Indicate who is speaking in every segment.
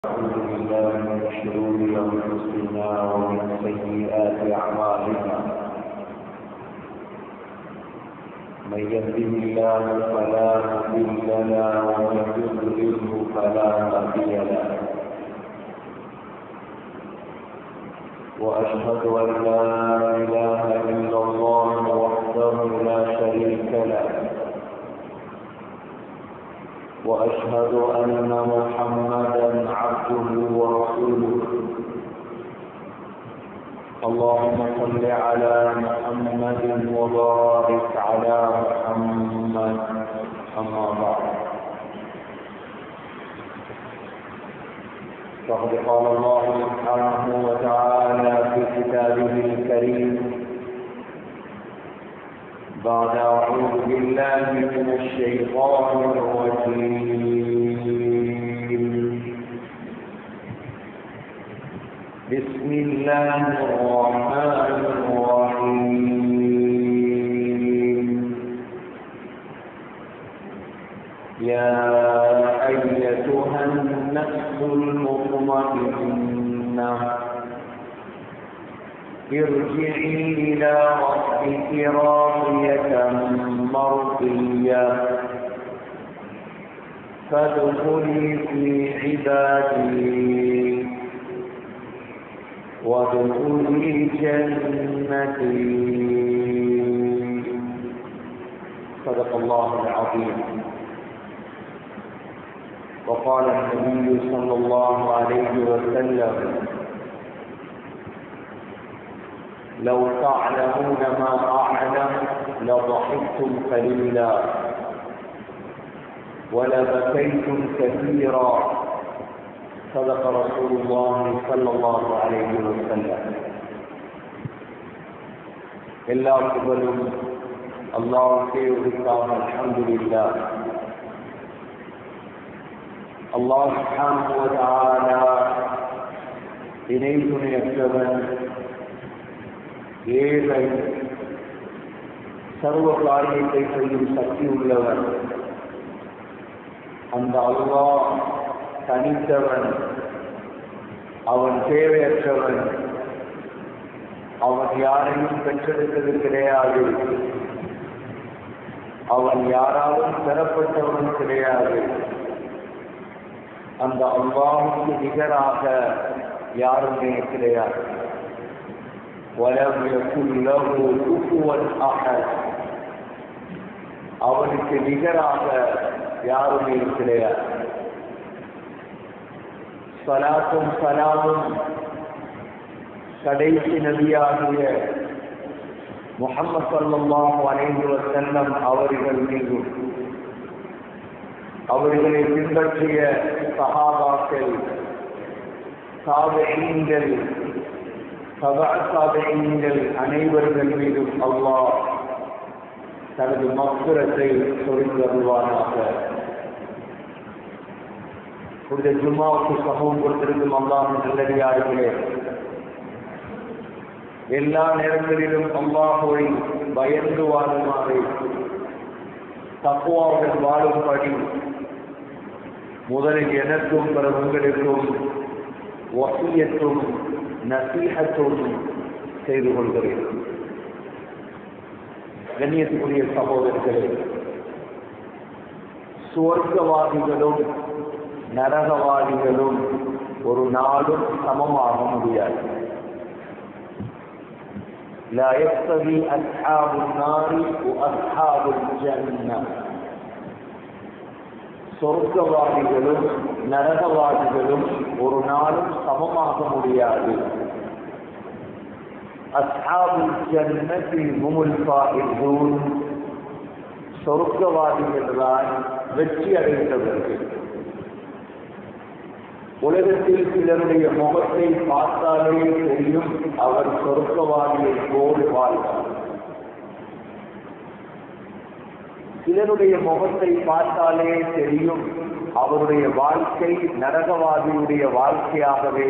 Speaker 1: أعوذ بالله من شرور أنفسنا ومن سيئات أعمالنا من يهده الله فلا مضل له ومن يضلله فلا هادي له وأشهد أن لا إله إلا الله وحده لا شريك له واشهد ان محمدا عبده ورسوله اللهم صل على محمد وبارك على محمد اما بعد فقد قال الله سبحانه وتعالى في كتابه الكريم بعد أعوذ بالله من الشيطان الرجيم بسم الله الرحمن الرحيم يا أيتها النفس المطمئنة ارجعي إلى ربك راضية مرضية فادخلي في عبادي وادخلي جنتي صدق الله العظيم وقال النبي صلى الله عليه وسلم لو تعلمون ما أعلم لضحكتم قليلا ولبكيتم كثيرا صدق رسول الله صلى الله عليه وسلم எல்லா புகழும் அல்லாவுக்கே உரித்தான அல்ஹம்துலில்லா அல்லாஹ் சுப்ஹானஹு வ தஆலா இணை துணையற்றவன் ஏழை சர்வ காரியத்தை செய்யும் சக்தி உள்ளவர் அந்த அல்லா தனித்தவன் அவன் தேவையற்றவன் அவன் யாரையும் பெற்றெடுத்தது கிடையாது அவன் யாராலும் பெறப்பட்டவன் கிடையாது அந்த அல்லாவுக்கு நிகராக யாருமே கிடையாது ولم يكن له كفوا احد அவனுக்கு நிகராக யாருமே கிடையாது சலாத்தும் சலாமும் கடைசி நபியாகிய முகமது சல்லாஹ் அலைஹி வசல்லம் அவர்கள் மீதும் அவர்களை பின்பற்றிய சகாபாக்கள் சாதகங்கள் சதாசாதகங்கள் அனைவர்கள் மீதும் அல்லாஹ் தனது மக்குரத்தை சொரிந்து வருவானாக புனித ஜும்மாவுக்கு சமூகம் கொடுத்திருக்கும் அல்லாஹ் நல்லடியார்களே எல்லா நேரங்களிலும் அல்லாஹுவை பயந்து வாழுமாறு தப்புவாவுடன் வாழும்படி முதலில் எனக்கும் பிற உங்களுக்கும் வசியத்தும் நசீகத்தோடு செய்து கொள்கிறேன் கண்ணியத்துக்குரிய சகோதரர்களே சுவர்க்கவாதிகளும் நரகவாதிகளும் ஒரு நாளும் சமமாக முடியாது لا يستوي أصحاب النار وأصحاب الجنة சொர்க்கவாதிகளும் நரகவாதிகளும் ஒரு நாளும் சமமாக முடியாது அஸ்ஹாபுல் ஜன்னதி ஹுமுல் ஃபாயிதூன் சொர்க்கவாதிகள் தான் வெற்றி அடைந்தவர்கள் உலகத்தில் சிலருடைய முகத்தை பார்த்தாலே தெரியும் அவர் சொர்க்கவாதியை போல் வாழ்வார் சிலருடைய முகத்தை பார்த்தாலே தெரியும் அவருடைய வாழ்க்கை நரகவாதியுடைய வாழ்க்கையாகவே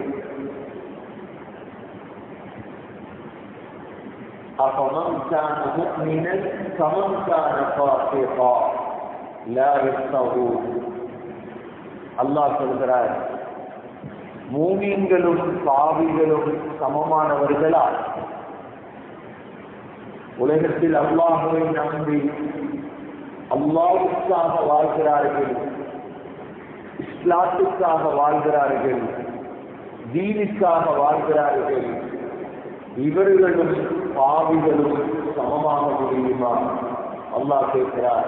Speaker 1: أفمن كان مؤمنا كمن كان فاسقا لا يستوون அல்லாஹ் சொல்கிறார் மூமியங்களும் பாவிகளும் சமமானவர்களா உலகத்தில் அல்லாஹுவை நம்பி அல்லாவுக்காக வாழ்கிறார்கள் இஸ்லாத்துக்காக வாழ்கிறார்கள் தீனுக்காக வாழ்கிறார்கள் இவர்களும் பாவிகளும் சமமாக முடியுமா அல்லாஹ் கேட்கிறார்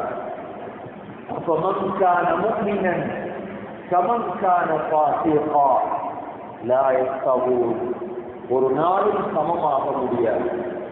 Speaker 1: فمن كان مؤمنا كمن كان فاسقا لا يستوون ஒரு நாளும் சமமாக முடியாது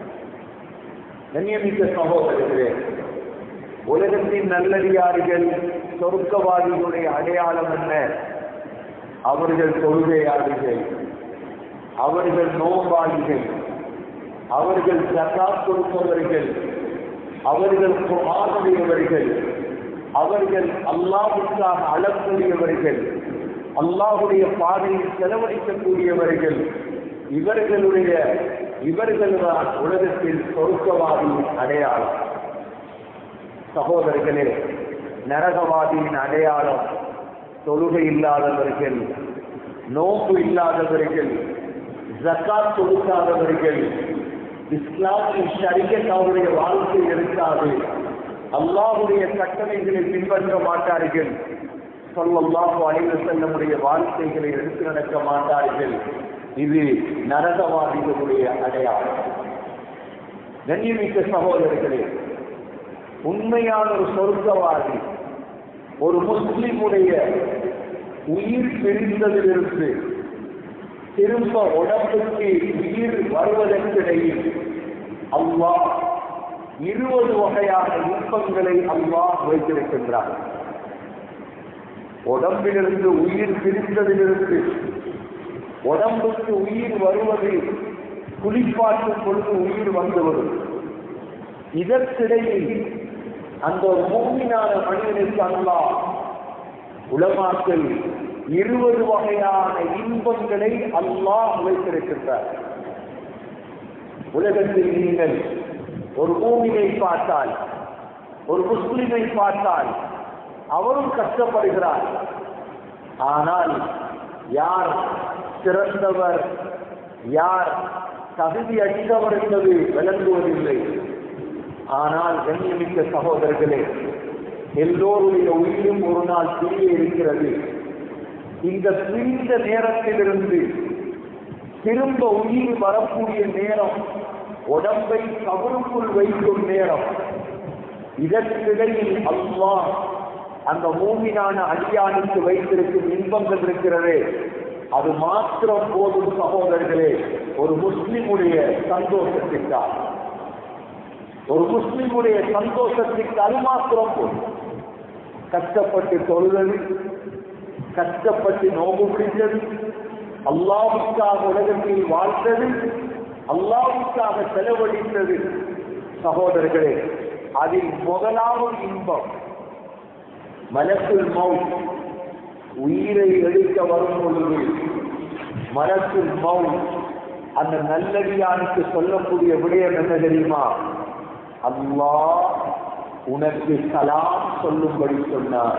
Speaker 1: கண்ணியமிக்க சகோதரர்களே உலகத்தின் நல்லடியார்கள் சொர்க்கவாதிகளுடைய அடையாளம் என்ன அவர்கள் தொழுகையாளிகள் அவர்கள் நோம்பாளிகள் அவர்கள் ஜக்காத் கொடுப்பவர்கள் அவர்கள் குரானுடையவர்கள் அவர்கள் அல்லாவுக்காக அழக்கூடியவர்கள் அல்லாஹுடைய பாதையில் செலவழிக்கக்கூடியவர்கள் இவர்களுடைய இவர்கள்தான் உலகத்தில் சொர்க்கவாதியின் அடையாளம் சகோதரர்களே நரகவாதியின் அடையாளம் தொழுகை இல்லாதவர்கள் நோம்பு இல்லாதவர்கள் ஜக்காத் கொடுக்காதவர்கள் இஸ்லாமிய ஷரியத் அவருடைய வாழ்க்கை இருக்காது அல்லாஹுடைய கட்டளைகளை பின்பற்ற மாட்டார்கள் சொல்லல்லாஹு அலைவு செல்லமுடைய வாழ்க்கைகளை எடுத்து நடக்க மாட்டார்கள் இது நரகவாதிகளுடைய அடையாளம் கண்ணியமிக்க சகோதரர்களே உண்மையான ஒரு சொர்க்கவாதி ஒரு முஸ்லிமுடைய உயிர் பிரிந்ததிலிருந்து திரும்ப உடம்புக்கு உயிர் வருவதற்கிடையில் அல்லாஹ் இருபது வகையான இன்பங்களை அல்லாஹ் வைத்திருக்கின்றார் உடம்பிலிருந்து உயிர் பிரிந்ததிலிருந்து உடம்புக்கு உயிர் வருவது குளிப்பாட்டும் பொழுது உயிர் வந்துவிடும் இதற்கிடையில் அந்த ஒரு மூமினான மனிதனுக்கு அல்லாஹ் உலமாக்கள் இருபது வகையான இன்பங்களை அல்லாஹ் வைத்திருக்கின்றார் உலகத்தில் நீங்கள் ஒரு மூமினை பார்த்தால் ஒரு முஸ்லிமை பார்த்தால் அவரும் கஷ்டப்படுகிறார் ஆனால் யார் சிறந்தவர் யார் தகுதி அளித்தவர் என்பது விளங்குவதில்லை ஆனால் கண்ணியமிக்க சகோதரர்களே எல்லோருடைய உயிரும் ஒரு நாள் பிரிய இருக்கிறது இந்த பிரிந்த நேரத்திலிருந்து திரும்ப உயிர் வரக்கூடிய நேரம் உடம்பை கவருக்குள் வைக்கும் நேரம் இதற்கிடையில் அல்லாஹ் அந்த மூமினான அடியானுக்கு வைத்திருக்கும் இன்பங்கள் இருக்கிறது அது மாத்திரம் போதும் சகோதரர்களே ஒரு முஸ்லிமுடைய சந்தோஷத்திற்காக ஒரு முஸ்லிமுடைய சந்தோஷத்திற்கு அது மாத்திரம் போதும் கஷ்டப்பட்டு தொழுதது கஷ்டப்பட்டு நோம்பு பிடித்தது அல்லாவுக்காக உலகத்தில் வாழ்ந்தது அல்லாவுக்காக செலவழித்தது சகோதரர்களே அதில் முதலாவது இன்பம் மனசுல் மவுத் உயிரை எடுக்க வரும் பொழுது மனசுல் மவுத் அந்த நல்லடியானுக்கு சொல்லக்கூடிய விடயம் என்ன தெரியுமா அல்லாஹ் உனக்கு சலாம் சொல்லும்படி சொன்னார்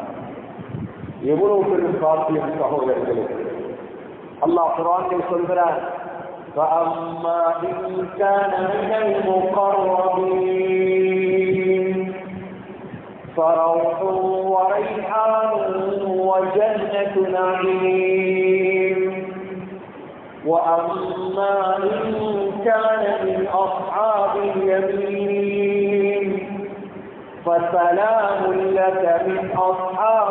Speaker 1: எவ்வளவு பெரும் பாக்கியம் சகோதரர்களே அல்லாஹ் குரானில் சொல்கிறார் فأما إن كان من المقربين فروح وريحان وجنة نعيم وأما إن كان من أصحاب اليمين فسلام لك من أصحاب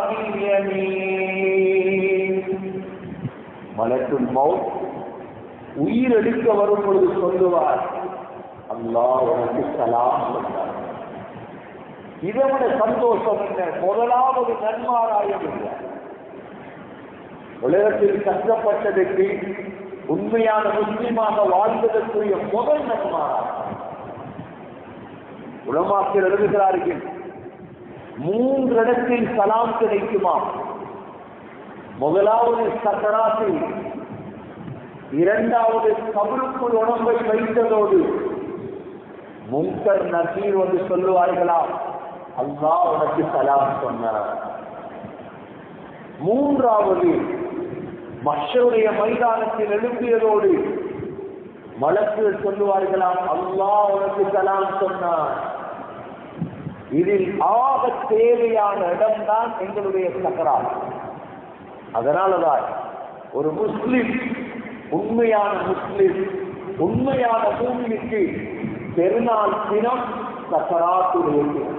Speaker 1: اليمين ملك الموت உயிரெடுக்க வரும் பொழுது சொல்லுவார் அல்லாஹ் உனக்கு சலாம் சொன்னார் இதை விட சந்தோஷம் என்ன முதலாவது நன்மாராயம் இல்லை உலகத்தில் கஷ்டப்பட்டதற்கு உண்மையான முஸ்லீமாக வாழ்ந்ததற்குரிய முதல் நன்மாராயம் உலமாக்கள் எழுதுகிறார்கள் மூன்று இடத்தில் சலாம் கிடைக்குமா முதலாவது சக்கராத்தில் இரண்டாவது கபருக்குள் உடம்பை வைத்ததோடு முங்கர் நசீர் வந்து சொல்லுவார்களாம் அல்லாஹ் உனக்கு சலாம் சொன்னார் மூன்றாவது மஷருடைய மைதானத்தில் எழுப்பியதோடு மலக்குகள் சொல்லுவார்களாம் அல்லாஹ் உனக்கு சலாம் சொன்னான் இதில் ஆக தேவையான இடம்தான் எங்களுடைய சக்கரால் அதனாலதான் ஒரு முஸ்லிம் உண்மையான முஸ்லிம் உண்மையான பூமிக்கு பெருநாள் தினம் சக்கராத்துடைய தினம்.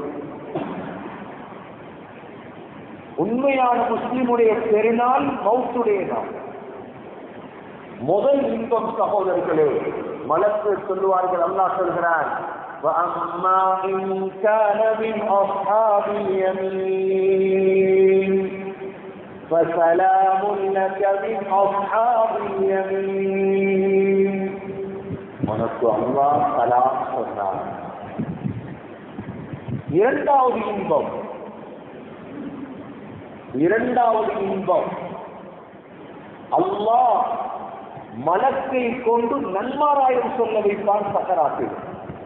Speaker 1: உண்மையான முஸ்லிமுடைய பெருநாள் மௌத்துடைய நாள் முதல் இன்பம் சகோதரர்களே மலக்கு சொல்லுவார்கள் அல்லாஹ் சொல்கிறான் وأما إن كان من أصحاب اليمين فسلام لك من أصحاب اليمين உனக்கு அல்லாஹ் சலாம் சொன்னார் இரண்டாவது இன்பம் இரண்டாவது இன்பம் அல்லாஹ் மலக்கை கொண்டு நன்மாராயம் சொல்ல வைப்பான் சக்கராத்தில்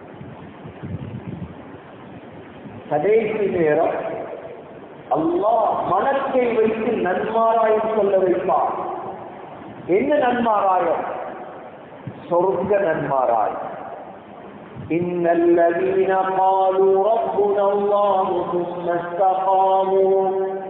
Speaker 1: கடைசி நேரம் அல்லாஹ் மலக்கை வைத்து நன்மாராயம் சொல்ல வைப்பான் என்ன நன்மாராயம் சொர்க்க நன்மாராயம் إن الذين قالوا ربنا الله ثم استقاموا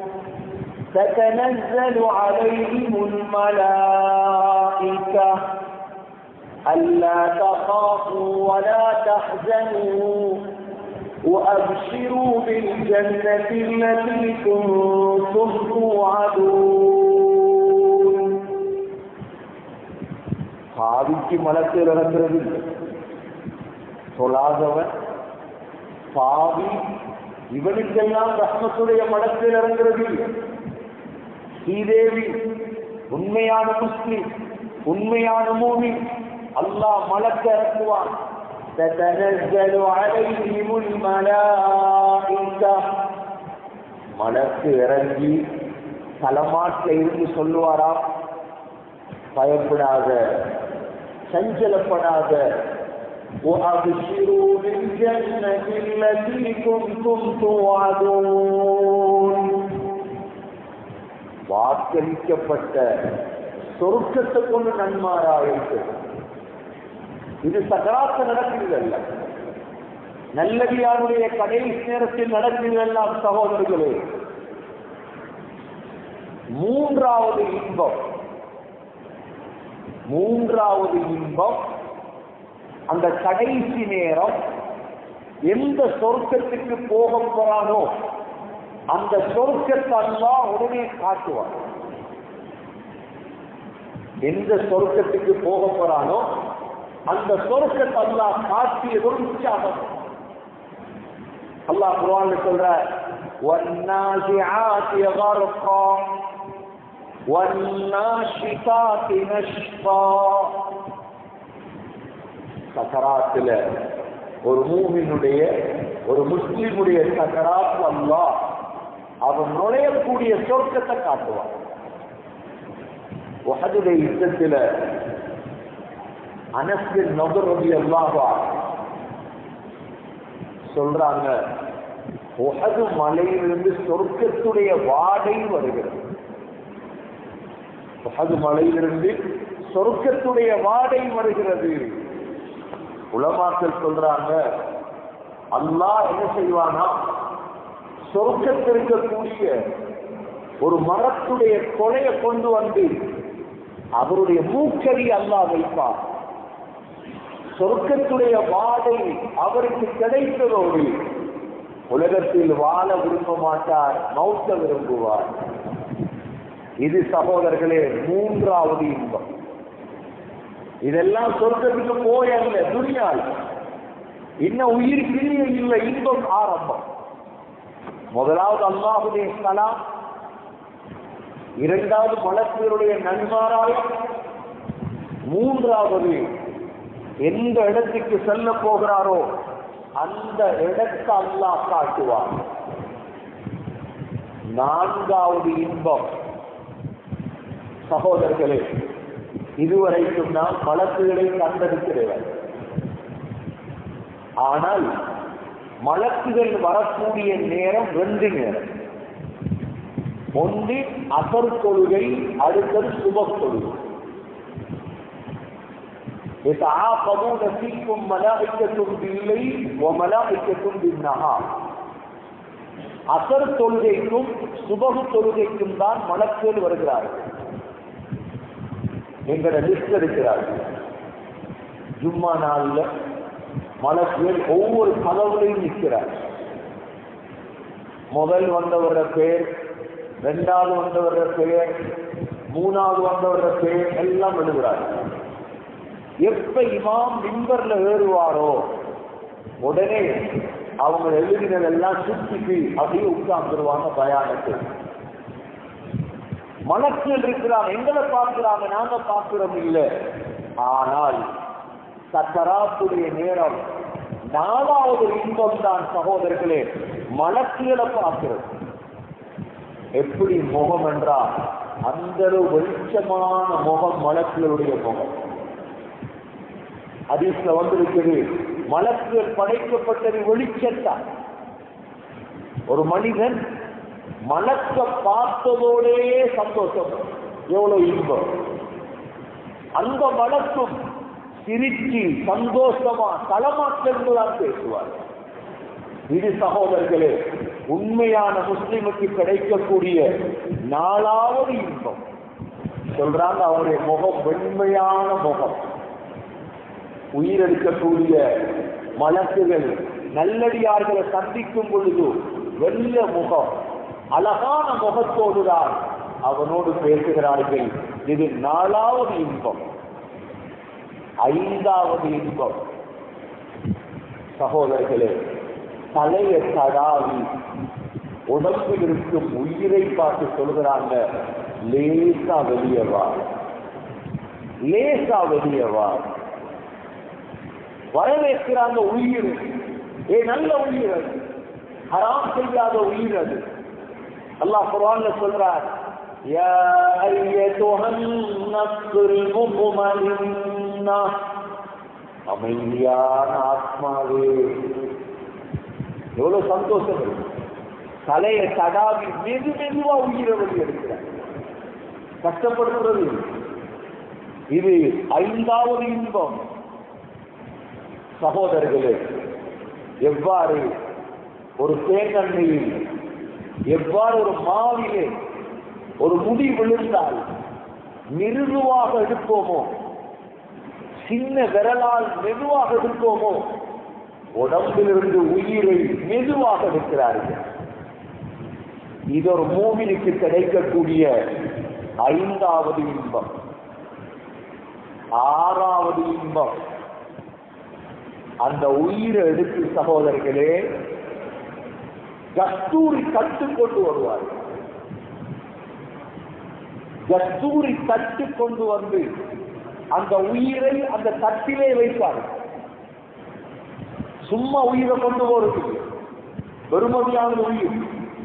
Speaker 1: تتنزل عليهم الملائكة ألا تخافوا ولا تحزنوا وأبشروا بالجنة التي كنتم توعدون பாவிக்கு மலத்தில் இறங்குறது சொல்லாதவன் பாவி இவனுக்கெல்லாம் ரத்னத்துடைய மடத்தில் இறங்குறது ஸ்ரீதேவி உண்மையான முஸ்லிம் உண்மையான மூமி அல்லாஹ் மலக்க இறக்குவான் تتنزل عليهم الملائكة மலக்கு இறங்கி தலமாட்டில் இருந்து சொல்லுவாராம் பயப்படாத சஞ்சலப்படாத وأبشروا بالجنة التي كنتم توعدون வாக்களிக்கப்பட்ட சொருக்கத்தை கொண்டு நன்மாராயிருக்கு இது சகராத்த நடக்கிறதல்ல நல்லடியாருடைய கடைசி நேரத்தில் நடக்கிறதெல்லாம் சகோதரர்களே மூன்றாவது இன்பம் மூன்றாவது இன்பம் அந்த கடைசி நேரம் எந்த சொர்க்கத்துக்கு போக போறானோ அந்த சொர்க்கத்தை எல்லாம் உடனே காட்டுவான் எந்த சொர்க்கத்துக்கு போக போறானோ அந்த சொர்க்கத்தை அல்லாஹ் காட்டியதொரு உற்சாகம் அல்லாஹ் குர்ஆன்ல சொல்ற والنازعات غرقا والناشطات نشطا சக்கராத்துல ஒரு மூமினுடைய ஒரு முஸ்லிமுடைய சக்கராத் அல்லாஹ் அவன் நுழையக்கூடிய சொர்க்கத்தை காட்டுவான் உஹதுடைய யுத்தத்துல அனஸ்பின் நபர் ரபி அல்லாஹா சொல்றாங்க உஹது மலையிலிருந்து சொர்க்கத்துடைய வாடை வருகிறது உஹது மலையிலிருந்து சொர்க்கத்துடைய வாடை வருகிறது உலமாக்கள் சொல்றாங்க அல்லாஹ் என்ன செய்வானா சொர்க்கத்திற்கக்கூடிய ஒரு மரத்துடைய கொலையை கொண்டு வந்து அவருடைய மூக்கடி அல்லாஹ் வைப்பார் சொர்க்கத்துடைய வாடை அவருக்கு கிடைத்ததோடு உலகத்தில் வாழ விரும்ப மாட்டார் மௌத்த விரும்புவார் இது சகோதரர்களே மூன்றாவது இன்பம் இதெல்லாம் சொர்க்கத்துக்கு போய் அல்ல துணியால் இன்னும் உயிர் பிரிய இல்லை இன்பம் ஆரம்பம் முதலாவது அல்லாஹுடைய கலாம் இரண்டாவது மலக்குகளுடைய நன்மாராயம் மூன்றாவது எந்த இடத்துக்கு செல்ல போகிறாரோ அந்த இடத்தை அல்லாஹ் காட்டுவார் நான்காவது இன்பம் சகோதரர்களே இதுவரைக்கும் நாம் மலக்குகளை கண்டெடுக்கிறவர் ஆனால் மலக்குகள் வரக்கூடிய நேரம் ரெண்டு நேரம் ஒன்று அசர் தொழுகை அடுத்தது சுப தொழுகை يتعاقبون فيكم ملائكة بالليل وملائكة بالنهار அசர் தொழுகைக்கும் சுபகு தொழுகைக்கும் தான் மலக்குகள் வருகிறார்கள் எங்களை லிஸ்ட் எடுக்கிறார்கள் ஜும்மா நாள்ல மலக்குகள் ஒவ்வொரு கதவுலையும் நிற்கிறார் முதல் வந்தவர பேர் ரெண்டாவது வந்தவர பேர் மூணாவது வந்தவர பேர் எல்லாம் எழுதுகிறார்கள் எப்ப இமாம் மின்பர்ல ஏறுவாரோ உடனே அவங்க எழுதினதெல்லாம் சுத்திட்டு அப்படியே உட்கார்ந்துருவாங்க பயானத்து மனசில் இருக்கிறாங்க எங்களை பார்க்கிறாங்க நாங்க பார்க்கிறோம் இல்லை ஆனால் சக்கராத்துடைய நேரம் நாலாவது இன்பம் தான் சகோதரர்களே மலக்குகளை பார்க்கிறது எப்படி முகம் என்றால் அந்த வெளிச்சமான முகம் மலக்குகளுடைய முகம் அதிசல வந்திருக்கிறது மலக்குகள் படைக்கப்பட்டது வெளிச்சத்தான் ஒரு மனிதன் மலக்க பார்த்ததோடே சந்தோஷம் எவ்வளவு இன்பம் அந்த மலக்கும் சிரிச்சு சந்தோஷமா தலமாற்றங்களால் பேசுவார் இது சகோதரர்களே உண்மையான முஸ்லிமுக்கு கிடைக்கக்கூடிய நாலாவது இன்பம் சொல்றாங்க அவருடைய முகம் வெண்மையான முகம் உயிரெடுக்கக்கூடிய மலக்குகள் நல்லடியார்களை சந்திக்கும் பொழுது வெள்ள முகம் அழகான முகத்தோடுதான் அவனோடு பேசுகிறார்கள் இது நாலாவது இன்பம் ஐந்தாவது இன்பம் சகோதரர்களே தலைய தடாவி உடம்பில் இருக்கும் உயிரை பார்த்து சொல்கிறாங்க லேசா வெளியவா லேசா வெளியவா வரவேற்கிறாங்க உயிர் ஏ நல்ல உயிர் அது ஹராம் செய்யாத உயிர் அது அல்லாஹ் குர்ஆன்ல சொல்றார் யா அய்யதுஹன் நஃப்ஸுல் முத்மஇன்னா அமைதியான ஆத்மாவே எவ்வளவு சந்தோஷம் இருக்கு தலையை தடாவி மெது மெதுவா உயிரை வழி எடுக்கிறார் கஷ்டப்படுத்துறது இது ஐந்தாவது இன்பம் சகோதரர்களே எவ்வாறு ஒரு தேங்கண்ணையில் எவ்வாறு ஒரு மாவிலே ஒரு முடி விழுந்தால் மிருதுவாக எடுப்போமோ சின்ன விரலால் மெதுவாக எடுப்போமோ உடம்பிலிருந்து உயிரை மெதுவாக எடுக்கிறார்கள் இது ஒரு மூவினுக்கு கிடைக்கக்கூடிய ஐந்தாவது இன்பம் ஆறாவது இன்பம் அந்த உயிரை எடுத்து சகோதரர்களே கஸ்தூரி தட்டு கொண்டு வருவார் கஸ்தூரி தட்டு கொண்டு வந்து அந்த உயிரை அந்த தட்டிலே வைப்பார் சும்மா உயிரை கொண்டு போறது பெருமதியான உயிர்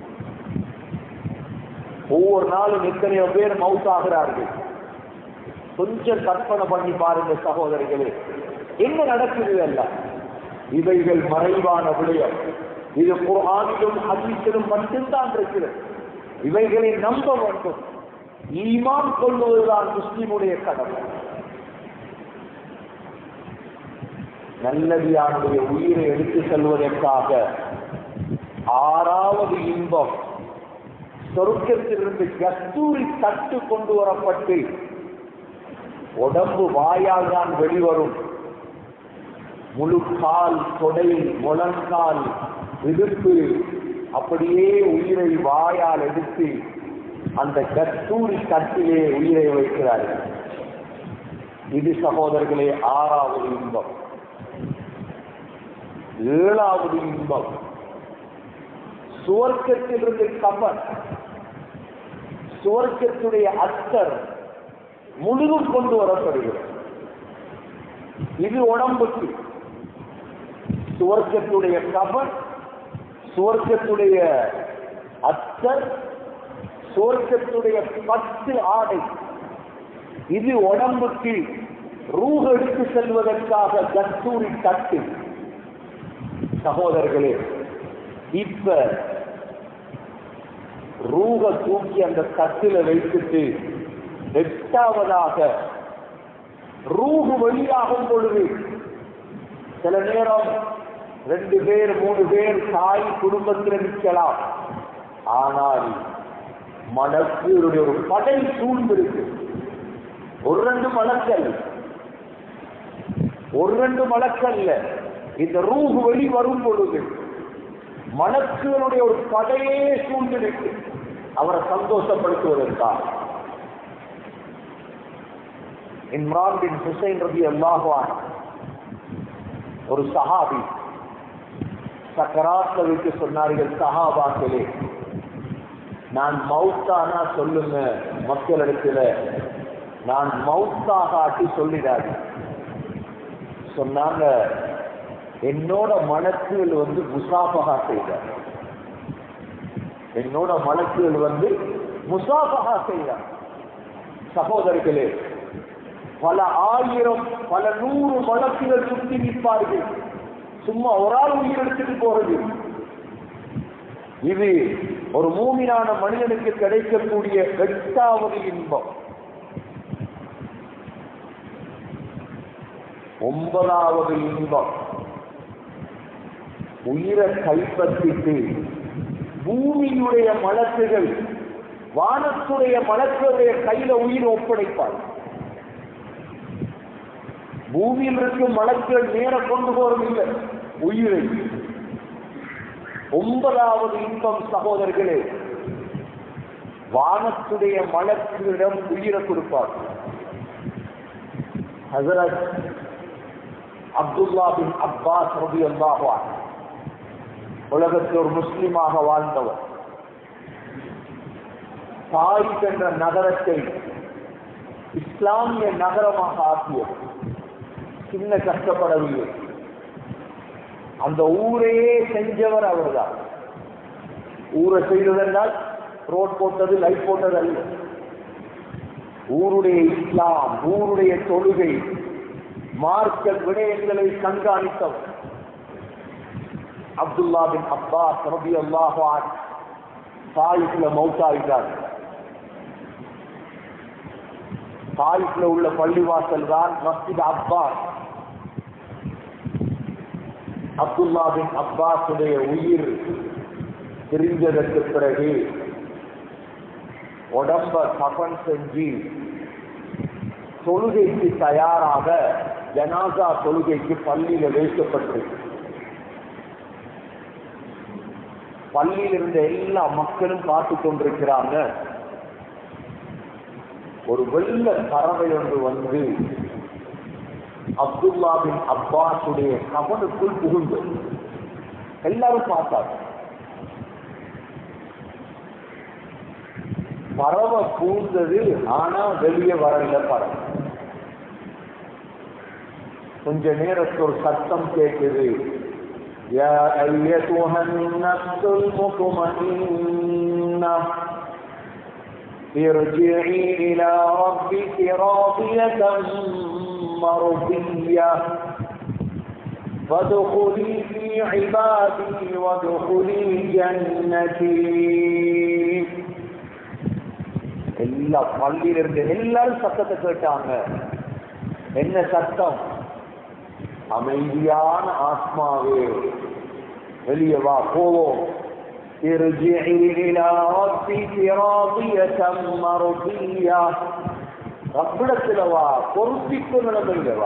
Speaker 1: ஒவ்வொரு நாளும் எத்தனையோ பேர் மவுத் ஆகிறார்கள் கொஞ்சம் கற்பனை பண்ணி பாருங்க சகோதரிகளே என்ன நடக்குது எல்லாம் இவைகள் மறைவான விடயம் இது குர்ஆனிலும் ஹதீஸிலும் மட்டும்தான் இருக்கிறது இவைகளை நம்ப வேண்டும் ஈமான் கொள்வதுதான் முஸ்லிமுடைய கடமை நல்லதியானுடைய உயிரை எடுத்து செல்வதற்காக ஆறாவது இன்பம் சொருக்கத்திலிருந்து கஸ்தூரி தட்டு கொண்டு வரப்பட்டு உடம்பு வாயால் தான் வெளிவரும் முழு கால் தொடை முழங்கால் இடுப்பு அப்படியே உயிரை வாயால் எடுத்து அந்த கஸ்தூரி தட்டிலே உயிரை வைக்கிறார்கள் இது சகோதரர்களே ஆறாவது இன்பம் ஏழாவது இன்பம் சுவர்க்கத்திலிருந்து கபர் சுவர்க்கத்துடைய அத்தர் முழுதும் கொண்டு வரப்படுகிறது இது உடம்புக்கு சுவர்க்கத்துடைய கபர் சுவர்க்கத்துடைய அத்தர் சுவர்க்கத்துடைய பத்து ஆடை இது உடம்புக்கு ரூஹ் எடுத்து செல்வதற்காக கஸ்தூரி தட்டு சகோதரர்களே இப்ப ரூக தூக்கி அந்த தட்டில வைத்துட்டு எட்டாவதாக ரூகு வெளியாகும் பொழுது சில நேரம் ரெண்டு பேர் மூணு பேர் தாய் குடும்பத்தில் நிற்கலாம் ஆனால் மலக்குடைய ஒரு படை சூழ்ந்திருக்கு ஒரு ரெண்டு மலக்கல் ஒரு ரெண்டு மலக்கல்ல இந்த ரூஹு வெளி வரும் பொழுது மலக்குகளுடைய ஒரு படையே சூழ்ந்திருக்கு அவரை சந்தோஷப்படுத்துவதற்காக இம்ரான் பின் ஹுசைன் ரபி அல்லாஹான் ஒரு சஹாபி சக்கராத்த வைத்து சொன்னார்கள் சஹாபாக்களே நான் மவுத்தானா சொல்லுங்க மக்களிடத்துல நான் மவுத்தாக ஆட்டி சொல்லிடாது சொன்னாங்க என்னோட மலக்குகள் வந்து முசாபகா செய்தார் என்னோட மலக்குகள் வந்து முசாபகா செய்தார் சகோதரர்களே பல ஆயிரம் பல நூறு வழக்குகள் சுற்றி நிற்பார்கள் சும்மா ஒரு ஆள் உயிர் எடுத்துட்டு போறது இது ஒரு மூமினான மனிதனுக்கு கிடைக்கக்கூடிய எட்டாவது இன்பம் ஒன்பதாவது இன்பம் உயிரை கைப்பற்றிட்டு பூமியுடைய மலக்குகள் வானத்துடைய மலக்குடைய கையில உயிர் ஒப்படைப்பார் பூமியில் இருக்கும் மலக்குகள் நேர கொண்டு போறது இல்லை உயிரை ஒன்பதாவது இன்பம் சகோதரர்களே வானத்துடைய மலக்குகளிடம் உயிரை கொடுப்பார் ஹசரத் அப்துல்லா பின் அப்பாஸ் ரபி அல்லாஹா உலகத்தில் ஒரு முஸ்லிமாக வாழ்ந்தவர் தாய் என்ற நகரத்தை இஸ்லாமிய நகரமாக ஆக்கியது சின்ன கஷ்டப்படவில்லை அந்த ஊரையே செஞ்சவர் அவர்தான் ஊரை செய்ததென்றால் ரோட் போட்டது லைட் போட்டது அல்ல ஊருடைய இஸ்லாம் ஊருடைய தொழுகை மார்க்க விடயங்களை கண்காணித்தவர் அப்துல்லா பின் அப்பாஸ் ரபி அல்லாஹான் தாயிஃப்ல மௌத்தாயிட்டார் தாயிஃப்ல உள்ள பள்ளிவாசல் தான் மஸ்ஜித் அப்பாஸ் அப்துல்லா பின் அப்பாஸுடைய உயிர் பிரிஞ்சதற்கு பிறகு உடம்ப கபன் செஞ்சு தொழுகைக்கு தயாராக ஜனாசா தொழுகைக்கு பள்ளியில வைக்கப்பட்டிருக்கு பள்ளியில் இருந்த எல்லா மக்களும் பார்த்து கொண்டிருக்கிறாங்க ஒரு வெள்ள பறவை ஒன்று வந்து அப்துல்லாவின் அப்பாஸுடைய கவனுக்குள் புகுந்து எல்லாரும் பார்த்தாங்க பறவை பூந்தது ஆனா வெளியே வரல பறவை கொஞ்ச நேரத்துக்கு ஒரு சத்தம் கேட்குது يا أيتها النفس المطمئنة ارجعي إلى ربك راضية مرضية فادخلي في عبادي وادخلي جنتي எல்லா பள்ளியில இருந்து எல்லாரும் சத்தத்தை கேட்டாங்க என்ன சத்தம் அமைதியான ஆத்மாவே வெளியே வா போவோம் ارجعي إلى ربك راضية مرضية ரப்பிடத்துல வா பொருத்திக்கு நிலைமையில வா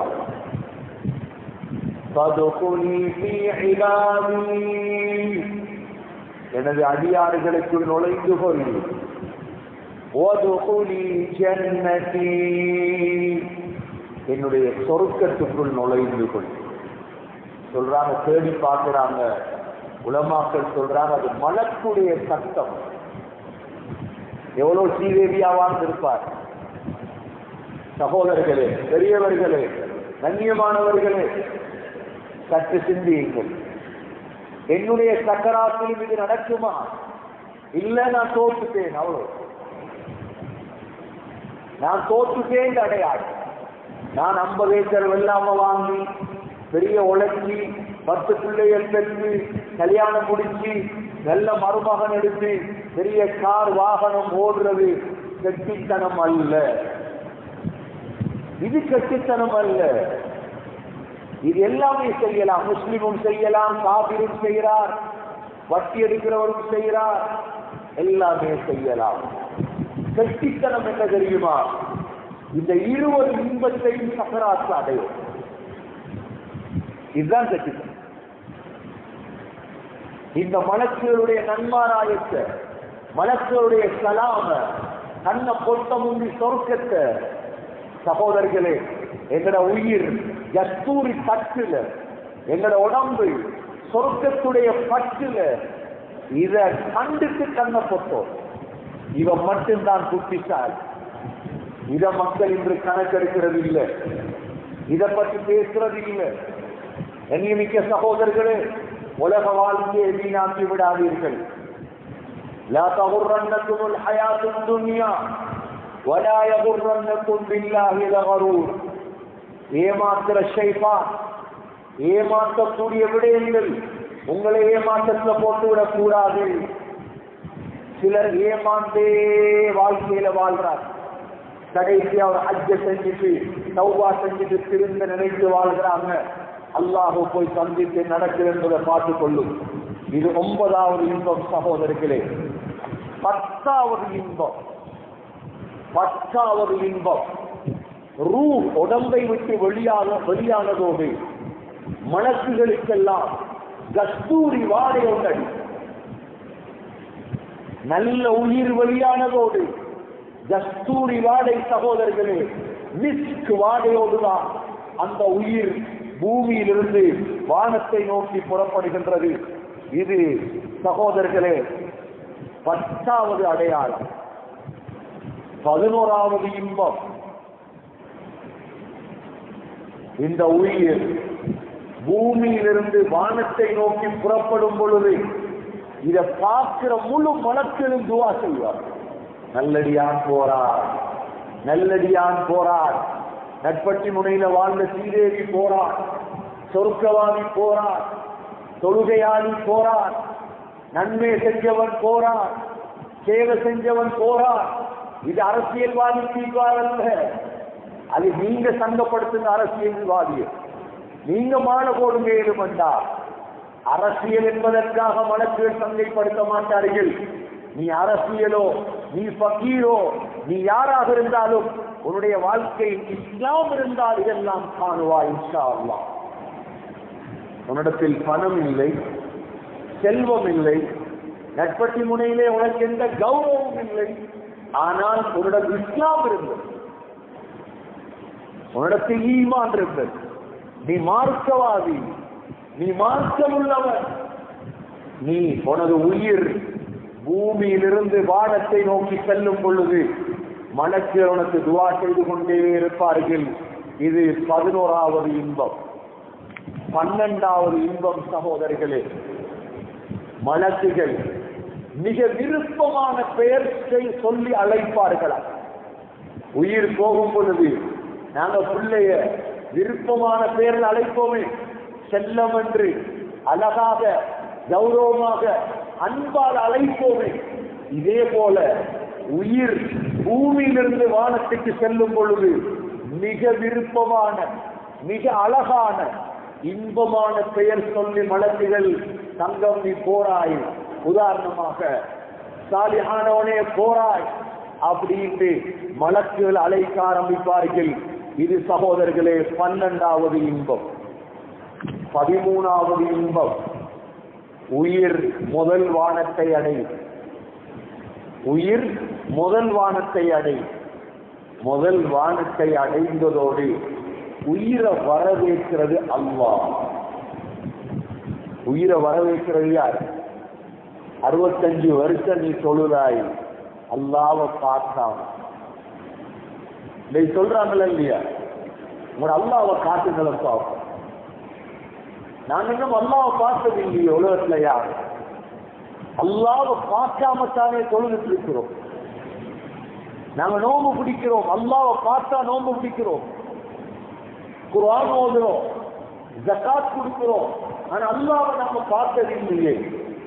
Speaker 1: فادخلي في عبادي எனது அடியாறுகளுக்கு நுழைந்து கொள் وادخلي جنتي என்னுடைய சொருக்கத்துக்குள் நுழைந்து கொள் சொல்றாங்க தேடி பார்க்கிறாங்க உலமாக்கள் சொல்றாங்க அது மலக்குடைய சத்தம் எவ்வளவு ஸ்ரீதேவியா வாழ்ந்திருப்பார் சகோதரர்களே பெரியவர்களே கண்ணியமானவர்களே சற்று சிந்தியுங்கள் என்னுடைய சக்கராத்திலும் இது நடக்குமா இல்ல நான் தோற்றுட்டேன் அவ்வளவு நான் தோற்றுட்டேன் அடையாளம் நான் ஐம்பது ஏக்கர் வெள்ளாம வாங்கி பெரிய உழைச்சி பத்து பிள்ளைகள் பெற்று கல்யாணம் முடிச்சு நல்ல மருமகன் எடுத்து பெரிய கார் வாகனம் ஓடுறது கெட்டித்தனம் அல்ல இது கெட்டித்தனம் அல்ல இது எல்லாமே செய்யலாம் முஸ்லிமும் செய்யலாம் காபிரும் செய்கிறார் வட்டி எடுக்கிறவரும் செய்கிறார் எல்லாமே செய்யலாம் கெட்டித்தனம் என்ன தெரியுமா இந்த இருவர் இன்பத்தையும் சக்கராற்று அடையும் இதுதான் கெட்டித்தனம் இந்த மலக்குகளுடைய நன்மாராயத்தை மலக்குகளுடைய கலாம கண்ண பொட்ட முந்தி சொர்க்கத்தை சகோதரர்களே எங்கட உயிர் கஸ்தூரி தட்டுல எங்கட உடம்பு சொர்க்கத்துடைய பட்டுல இத கண்டுட்டு கண்ண பொட்டோம் இவன் மட்டும்தான் புத்திசால் இத மக்கள் இன்று கணக்கெடுக்கிறது இல்லை இத பற்றி பேசுறது இல்லை எண்ணிமிக்க சகோதரர்களே உலக வாழ்க்கையை வீணாக்கி விடாதீர்கள் لا تغرنكم الحياة الدنيا ولا يغرنكم بالله الغرور ஏமாத்துற ஷைஃபான் ஏமாற்றக்கூடிய விடயங்கள் உங்களை ஏமாற்றத்துல போட்டு விடக் கூடாது சிலர் ஏமாந்தே வாழ்க்கையில வாழ்றார் கடைசி அவர் ஹஜ்ஜ செஞ்சுட்டு சௌபா செஞ்சுட்டு திரும்ப நினைத்து வாழ்கிறாங்க அல்லாஹ் போய் சந்தித்து நடக்குது என்பதை பார்த்துக் கொள்ளும் இது ஒன்பதாவது இன்பம் சகோதரர்களே பத்தாவது இன்பம் பத்தாவது இன்பம் ரூ உடம்பை விட்டு வெளியாக வெளியானதோடு மனசுகளுக்கெல்லாம் கஸ்தூரி வாடை ஒன்றடி நல்ல உயிர் வெளியானதோடு கஸ்தூரி வாடை சகோதரர்களே மிஸ்க் வாடையோடுதான் அந்த உயிர் பூமியிலிருந்து வானத்தை நோக்கி புறப்படுகின்றது இது சகோதரர்களே பத்தாவது அடையாளம் பதினோராவது இன்பம் இந்த உயிர் பூமியிலிருந்து வானத்தை நோக்கி புறப்படும் பொழுது இதை பார்க்கிற முழு மனத்திலும் துவா செய்வார் நல்லடியான் போறார் நல்லடியான் போறார் நட்பட்டி முனையில வாழ்ந்த ஸ்ரீதேவி போறார் சொர்க்கவாதி போறார் தொழுகையாளி போறார் நன்மை செஞ்சவன் போறார் சேவை செஞ்சவன் போறார் இது அரசியல்வாதி தீர்வார் அல்ல அது நீங்க சங்கப்படுத்துங்க அரசியல்வாதியை நீங்க மாலை போடுங்க ஏழுமண்டா அரசியல் என்பதற்காக மனத்தில் சந்தைப்படுத்த மாட்டார்கள் நீ அரசியலோ நீ பக்கீரோ நீ யாராக இருந்தாலும் உன்னுடைய வாழ்க்கை இஸ்லாம் இருந்தால் இதெல்லாம் காணுவா இன்ஷா அல்லாஹ் உன்னிடத்தில் பணம் இல்லை செல்வம் இல்லை நட்பட்டி முனையிலே உனக்கு எந்த கௌரவமும் இல்லை ஆனால் உன்னிடம் இஸ்லாம் இருந்தது உன்னிடத்தில் ஈமான் இருந்தது நீ மார்க்கவாதி நீ மார்க்கம் உள்ளவன் நீ உனது உயிர் பூமியிலிருந்து வானத்தை நோக்கி செல்லும் பொழுது மனக்கு உனக்கு துவா செய்து கொண்டே இருப்பார்கள் இது பதினோராவது இன்பம் பன்னெண்டாவது இன்பம் சகோதரிகளே மலக்குகள் மிக விருப்பமான பெயர்களை சொல்லி அழைப்பார்களா உயிர் போகும் பொழுது நாங்க பிள்ளைய விருப்பமான பெயரில் அழைப்போமே செல்லம் என்று அழகாக கௌரவமாக அன்பால் அழைப்போமே இதே போல உயிர் பூமியிலிருந்து வானத்துக்கு செல்லும் பொழுது மிக விருப்பமான மிக அழகான இன்பமான பெயர் சொல்லி மலக்குகள் தங்கம் நீ போராய் உதாரணமாக சாலிஹானவனே போராய் அப்படின்ட்டு மலக்குகள் அழைக்க ஆரம்பிப்பார்கள் இது சகோதரர்களே பன்னெண்டாவது இன்பம் பதிமூணாவது இன்பம் உயிர் முதல் வானத்தை அடை உயிர் முதல் வானத்தை அடை முதல் வானத்தை அடைந்ததோடு உயிரை வரவேற்கிறது அல்லாஹ் உயிரை வரவேற்கிறது யார் அறுபத்தஞ்சு வருஷம் நீ தொழுதாய் அல்லாவை பார்த்தான் இதை சொல்றாங்களா இல்லையா உங்களோட அல்லாவை காட்டுங்களும் பார்ப்போம் நாங்க இன்னும் அல்லாவை பார்த்தது இல்லையே உலகத்துல யார் அல்லாவை பார்க்காமத்தானே தொழுதுட்டு இருக்கிறோம் நாங்க நோம்பு பிடிக்கிறோம் அல்லாவை பார்த்தா நோம்பு பிடிக்கிறோம் குர்ஆன் ஓதுறோம் ஜகாத் கொடுக்கிறோம் ஆனா அல்லாவை நம்ம பார்த்தது இல்லையே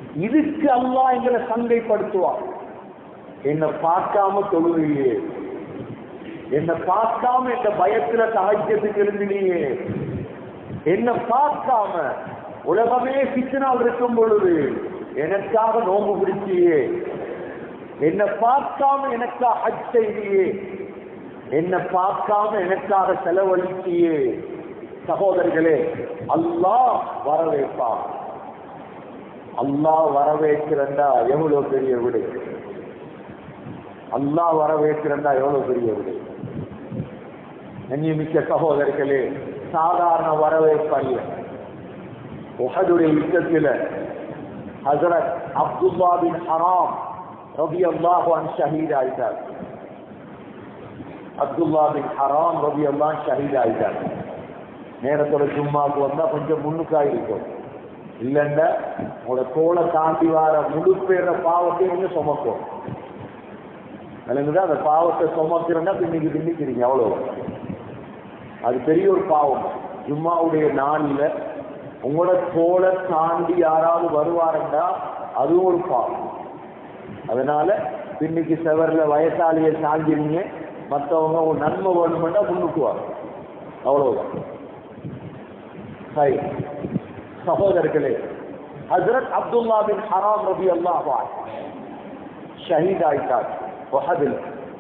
Speaker 1: இதுக்கு அல்லாஹ் எங்களை சந்தைப்படுத்துவான் என்ன பார்க்காம தொழுகையே என்ன பார்க்காம இந்த பயத்துல சாகியத்துக்கு இருந்தினியே என்ன பார்க்காம உலகமே சிக்கனால் இருக்கும் பொழுது எனக்காக நோம்பு பிடிச்சியே என்ன பார்க்காம எனக்காக ஹஜ் செய்தியே என்ன பார்க்காம எனக்காக செலவழிச்சியே சகோதரர்களே அல்லாஹ் வரவேற்பான் அல்லாஹ் வரவேற்கிறண்டா எவ்வளவு பெரிய விடு அல்லாஹ் வரவேற்கிறண்டா எவ்வளவு பெரிய விடு நியமிக்க சகோதரர்களே சாதாரண வரவேற்பல்ல உஹதுடைய யுத்தத்தில் ஹசரத் அப்துல்லா பின் ஹராம் ரபி அல்லாஹு அன் ஷஹீத் ஆயிட்டார் அப்துல்லா பின் ஹராம் ரபி அல்லாஹ் ஷஹீத் ஆயிட்டார் நேரத்தோட ஜும்மாவுக்கு வந்தா கொஞ்சம் முன்னுக்கா இருக்கும் இல்லைன்னா உங்களோட தோலை தாண்டி வர முழு பேர பாவத்தை நீங்க சுமக்கும் விளங்குதா அந்த பாவத்தை சுமக்கிறேன்னா பின்னிக்கு பின்னிக்கிறீங்க அவ்வளவு அது பெரிய ஒரு பாவம் ஜும்மாவுடைய நாளில் உங்களோட தோலை தாண்டி யாராவது வருவாருண்டா அதுவும் ஒரு பாவம் அதனால பின்னிக்கு செவர்ல வயசாலியை சாஞ்சிருங்க மற்றவங்க ஒரு நன்மை வேணுமெண்டா முன்னுக்குவாங்க அவ்வளவுதான் சரி சகோதரர்களே ஹசரத் அப்துல்லா பின் ஹராம் ரபி அல்லாஹ் ஷஹீத் ஆயிட்டார் வஹதில்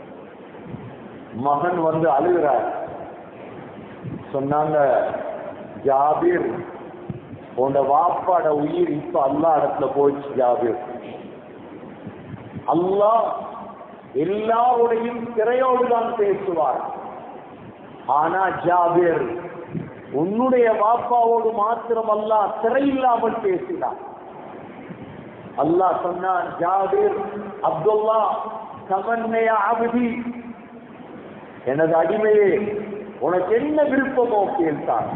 Speaker 1: மகன் வந்து அழுகிறார் சொன்னாங்க ஜாபீர் உன்னோட வாப்பாட உயிர் இப்ப அல்லா இடத்துல போயிடுச்சு ஜாபீர் அல்லாஹ் எல்லாருடையும் திரையோடு தான் பேசுவார் ஆனா ஜாபீர் உன்னுடைய வாப்பாவோடு மாத்திரம் அல்லாஹ் திரையில்லாமல் பேசினார் அல்லாஹ் சொன்னான் ஜாபீர் அப்துல்லா சமன்மையா அபதி எனது அடிமையே உனக்கு என்ன விருப்பமோ கேள்தான்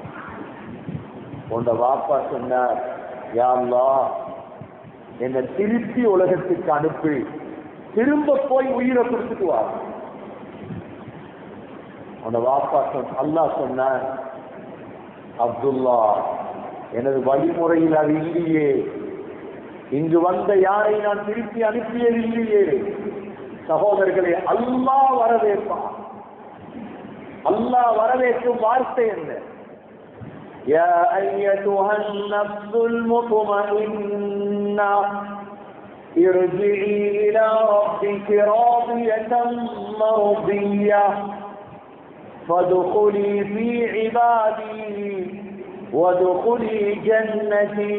Speaker 1: உண்ட வாப்பா சொன்னார் யா அல்லாஹ் என்னை திருப்பி உலகத்துக்கு அனுப்பி திரும்ப போய் உயிரை கொடுத்துட்டு வா உன்னை வாப்பா சொன்ன அல்லாஹ் சொன்னார் அப்துல்லா எனது வழிமுறையில் அது இல்லையே இங்கு வந்த யாரை நான் திருப்பி அனுப்பியது இல்லையே சகோதரர்களே அல்லாஹ் வரவேற்பான் அல்லாஹ் வரவேற்கும் வார்த்தை என்ன يا أيتها النفس المطمئنة ارجعي إلى ربك راضية مرضية فادخلي في عبادي وادخلي جنتي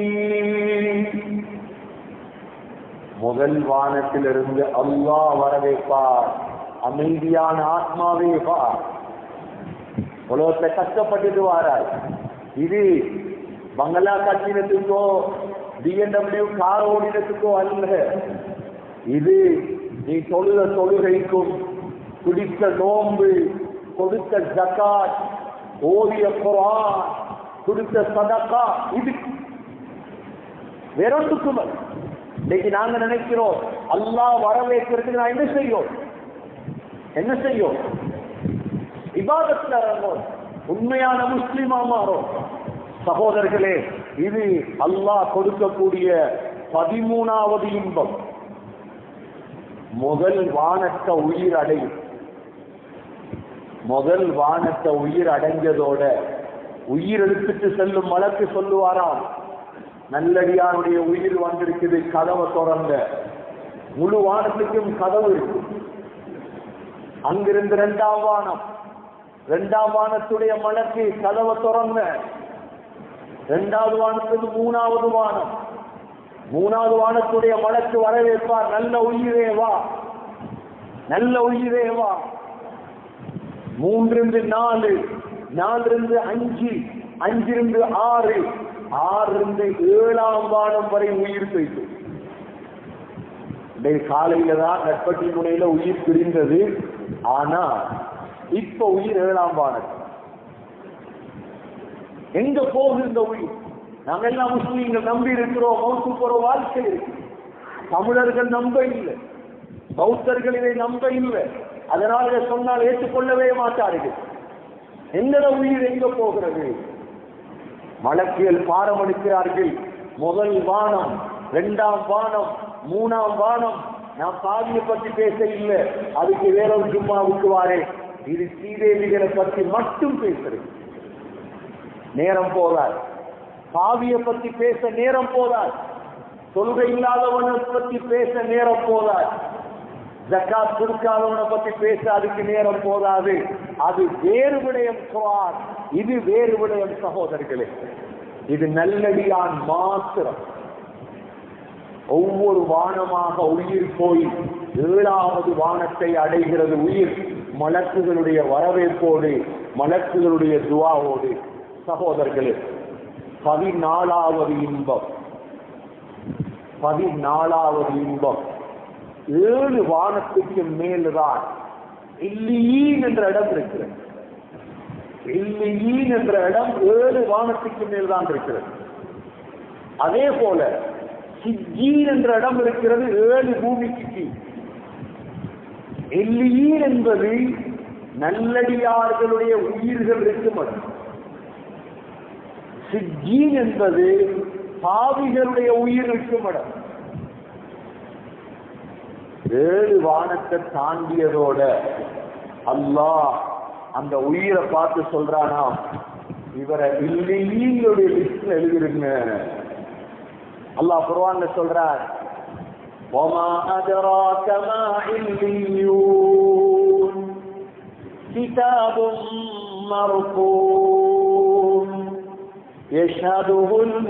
Speaker 1: முதல் வானத்திலிருந்து அல்லாஹ் வரவேற்பார் அமைதியான ஆத்மாவே பார் உலகத்தை கஷ்டப்பட்டுட்டு வாராய் இது பங்களா கட்டினத்துக்கோ பிஎன்டபிள்யூ கார் ஓடினத்துக்கோ அல்ல இது நீ தொழுத தொழுகைக்கும் குடித்த நோன்பு கொடுத்த ஜக்காத் ஓதிய குரான் கொடுத்த சதக்கா இது வேறொன்றுக்கும் அல்ல. இன்னைக்கு நாங்க நினைக்கிறோம் அல்லாஹ் வரவேற்கிறதுக்கு நான் என்ன செய்யும் என்ன செய்யும் இபாதத்துல இறங்கும் உண்மையான முஸ்லிமா மாறும் சகோதரர்களே இது அல்லாஹ் கொடுக்கக்கூடிய பதிமூணாவது இன்பம் முதல் வானத்த உயிர் அடையும் முதல் வானத்த உயிர் அடைஞ்சதோட உயிர் எடுத்துட்டு செல்லும் மலக்கு சொல்லுவாராம் நல்லடியாருடைய உயிர் வந்திருக்குது கதவை திறந்த முழு வானத்துக்கும் கதவு இருக்கு அங்கிருந்து இரண்டாம் வானம் இரண்டாம் வானத்துடைய மலக்கு கதவை திறந்த இரண்டாவது வானத்துக்கு மூணாவது வானம் மூணாவது வானத்துடைய மலக்கு வரவேற்பார் நல்ல உயிரே வா நல்ல உயிரே வா மூன்றிருந்து நாலு நாலிருந்து அஞ்சு அஞ்சிருந்து ஆறு ஆறிருந்து ஏழாம் வானம் வரை உயிர் போயிட்டு இன்றைய காலையில தான் நட்பட்டி முனையில உயிர் பிரிந்தது ஆனா இப்ப உயிர் ஏழாம் வானம் எங்க போகுது இந்த உயிர் நாங்க எல்லாம் முஸ்லீம்கள் நம்பி இருக்கிறோம் மௌத்து போற வாழ்க்கை இருக்கு தமிழர்கள் நம்ப இல்லை பௌத்தர்கள் இதை நம்ப இல்லை அதனால இதை சொன்னால் ஏற்றுக்கொள்ளவே மாட்டார்கள் எங்கட உயிர் எங்க போகிறது மலக்கியல் பாரமளிக்கிறார்கள் முதல் வானம் ரெண்டாம் வானம் மூணாம் வானம் நான் பாவியை பத்தி பேச இல்லை அதுக்கு வேறொரு ஜும்மாவுக்கு வாரேன் இது ஸ்ரீதேவிகளை பத்தி மட்டும் பேசுறேன் நேரம் போதாது பாவியை பத்தி பேச நேரம் போதாது தொழுகை இல்லாதவனை பத்தி பேச நேரம் போதாது ஜக்காத் கொடுக்காதவனை பத்தி பேச அதுக்கு நேரம் போதாது அது வேறு விடயம் குரான் இது வேறு விடயம் சகோதரர்களே இது நல்லடியான் மாத்திரம் ஒவ்வொரு வானமாக உயிர் போய் ஏழாவது வானத்தை அடைகிறது உயிர் மலக்குகளுடைய வரவேற்போடு மலக்குகளுடைய துவாவோடு சகோதரர்களே பதினாலாவது இன்பம் பதினாலாவது இன்பம் ஏழு வானத்துக்கு மேல்தான் இல்லீன் என்ற இடம் இருக்கிறது இல்லீன் என்ற இடம் ஏழு வானத்துக்கு மேல்தான் இருக்கிறது அதே போல சிஜீன் என்ற இடம் இருக்கிறது ஏழு பூமிக்கு கீழ் எல்லியீன் என்பது நல்லடியார்களுடைய உயிர்கள் இருக்கும் இடம் சிஜீன் என்பது பாவிகளுடைய உயிர் இருக்கும் இடம் ஏழு வானத்தை தாண்டியதோட அல்லாஹ் அந்த உயிரை பார்த்து சொல்றானா இவரை இல்லையுடைய லிஸ்ட்ல எழுதிருங்க அல்லாஹ் குர்ஆன்ல சொல்றார் وما أدراك ما عليون كتاب مرقوم يشهده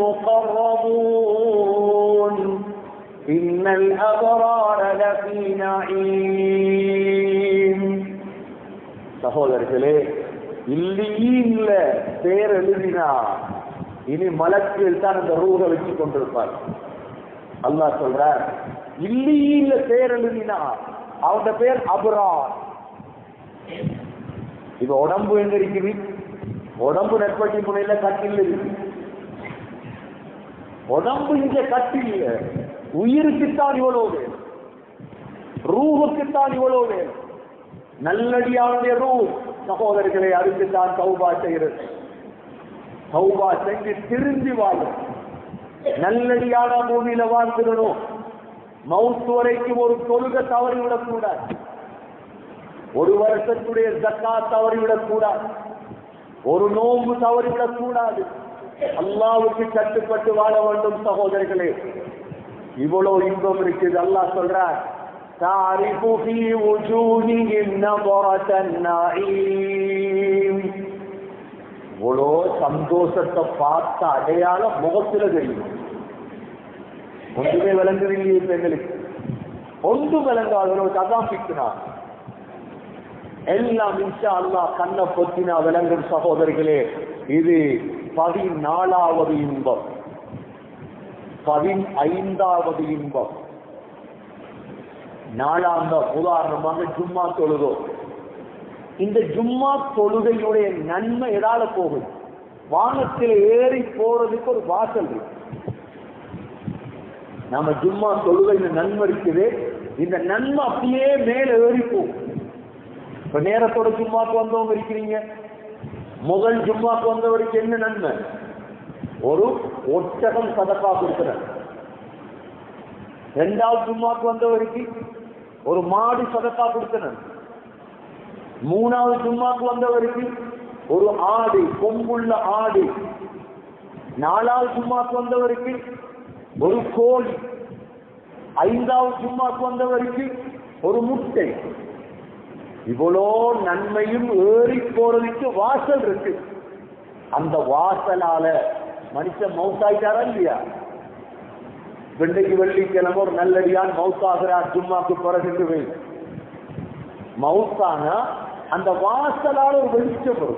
Speaker 1: المقربون إن الأبرار لفي نعيم சகோதரர்களே இல்ல பேர் எழுதினா இனி மலக்கில் தான் அந்த ரூக வச்சு கொண்டிருப்பார் அல்லாஹ் சொல்றார் இல்லியில பேர் எழுதினா அவங்க பேர் அபுரார் இப்ப உடம்பு எங்க இருக்குது உடம்பு நெற்பட்டி முனையில கட்டில் இருக்கு உடம்பு இங்க கட்டில் உயிருக்குத்தான் இவ்வளவு வேணும் ரூவுக்குத்தான் இவ்வளவு வேணும் நல்லடியானுடைய ரூ சகோதரர்களை அதுக்குத்தான் தௌபா செய்கிறது தௌபா செஞ்சு திரும்பி வாழும் நல்லடியான பூமியில வாழ்ந்துடணும் மவுத்து வரைக்கும் ஒரு தொழுக தவறிவிடக் கூடாது ஒரு வருஷத்துடைய ஜக்கா தவறிவிடக் கூடாது ஒரு நோன்பு தவறிவிடக் கூடாது அல்லாவுக்கு கட்டுப்பட்டு வாழ வேண்டும் சகோதரர்களே இவ்வளவு இன்பம் இருக்குது அல்லாஹ் சொல்றார் تعرف في وجوههم نظرة النعيم இவ்வளோ சந்தோஷத்தை பார்த்த அடையாளம் முகத்துல தெரியும் ஒன்றுமே விளங்குதில்லையே இப்ப எங்களுக்கு ஒன்று விளங்காதவர்களுக்கு அதான் பிக்குனா எல்லாம் இன்ஷா அல்லாஹ் கண்ணை பொத்தினா விளங்கும் சகோதரிகளே இது பதினாலாவது இன்பம் பதினைந்தாவது இன்பம் நாலாம் உதாரணமாக ஜும்மா தொழுதோ இந்த ஜும்மா தொழுகையுடைய நன்மை எதால போகுது வானத்தில் ஏறி போறதுக்கு ஒரு வாசல் இருக்கு நாம ஜும்மா தொழுகையில நன்மை இருக்குது இந்த நன்மை அப்படியே மேல ஏறி போகும் இப்ப நேரத்தோட ஜும்மாக்கு வந்தவங்க இருக்கிறீங்க முதல் ஜும்மாக்கு வந்தவருக்கு என்ன நன்மை ஒரு ஒட்டகம் சதக்கா கொடுக்கிறார் ரெண்டாவது ஜும்மாக்கு வந்தவருக்கு ஒரு மாடு சதக்கா கொடுக்கிறார் மூணாவது ஜும்மாக்கு வந்தவருக்கு ஒரு ஆடு கொம்புள்ள ஆடு நாலாவது ஜும்மாக்கு வந்தவருக்கு ஒரு கோழி ஐந்தாவது ஜும்மாக்கு வந்தவருக்கு ஒரு முட்டை இவ்வளோ நன்மையும் ஏறி போறதுக்கு வாசல் இருக்கு அந்த வாசலால மனுஷன் மவுத்தாயிட்டாரா இல்லையா வெண்டைக்கு வெள்ளிக்கிழமை ஒரு நல்லடியான் மவுத்தாகிறார் ஜும்மாக்கு பிறகு வை மவுத்தானா அந்த வாசலால ஒரு வெளிச்சம் வரும்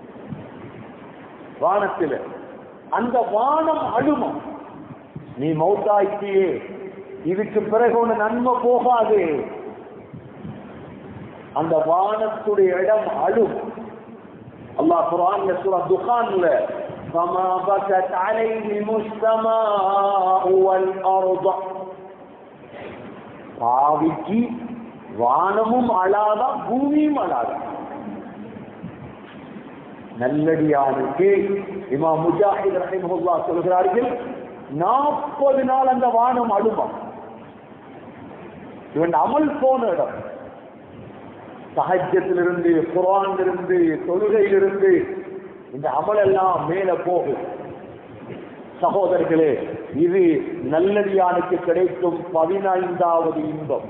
Speaker 1: வானத்தில் அந்த வானம் அழுமா நீ மௌத்தாய்த்தியே இதுக்கு பிறகு ஒன்று நன்மை போகாது அந்த வானத்துடைய இடம் அழும் அல்லாஹ் குரான்ல சூரா துகான்ல فما بكت عليهم السماء والأرض பாவிக்கு வானமும் அழாதா பூமியும் அழாதா நல்லடியானுக்கு இமா முஜாஹித் ரஹிமஹுல்லா சொல்கிறார்கள் நாற்பது நாள் அந்த வானம் அழுமா இவன் அமல் போன இடம் சஹஜத்திலிருந்து குரானிலிருந்து தொழுகையிலிருந்து இந்த அமல் எல்லாம் மேல போகும் சகோதரர்களே இது நல்லடியானுக்கு கிடைக்கும் பதினைந்தாவது இன்பம்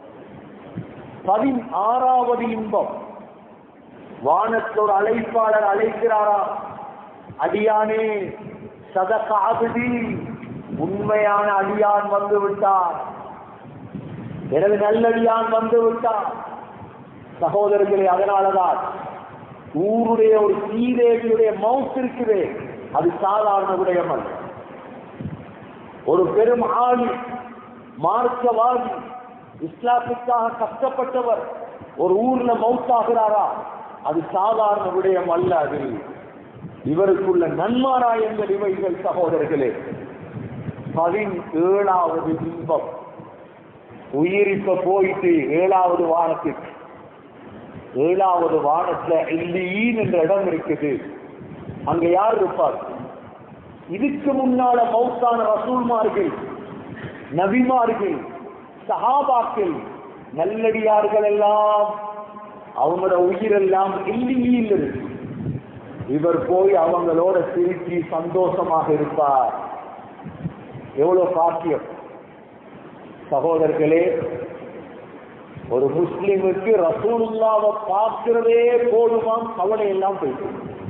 Speaker 1: பதினாறாவது இன்பம் வானத்தோர் அழைப்பாளர் அழைக்கிறாரா அடியானே சதகாகுதி உண்மையான அடியான் வந்து விட்டார் எனது நல்லடியான் வந்து விட்டார் சகோதரர்களே அதனாலதான் ஊருடைய ஒரு சீதேவியுடைய மவுத் இருக்குது அது சாதாரண விடயம் அல்ல ஒரு பெரும் ஆளி மார்க்கவாதி இஸ்லாத்துக்காக கஷ்டப்பட்டவர் ஒரு ஊர்ல மவுத்தாகிறாரா அது சாதாரண விடயம் அல்ல அது இவருக்குள்ள நன்மாராயங்கள் இவைகள் சகோதரர்களே பதினேழாவது இன்பம் உயிர் இப்ப போயிட்டு ஏழாவது வானத்துக்கு ஏழாவது வானத்துல இல்லீன் என்ற இடம் இருக்குது அங்க யார் இருப்பார் இதுக்கு முன்னால மௌத்தான ரசூல்மார்கள் நபிமார்கள் சஹாபாக்கள் நல்லடியார்கள் எல்லாம் அவங்களோட உயிர் எல்லாம் இல்லியில் இருக்கு இவர் போய் அவங்களோட சிரிச்சு சந்தோஷமாக இருப்பார் எவ்வளவு பாக்கியம் சகோதரர்களே ஒரு முஸ்லிமுக்கு ரசூலுல்லாவை பார்க்கிறதே போதுமாம் கவலை எல்லாம் போயிட்டு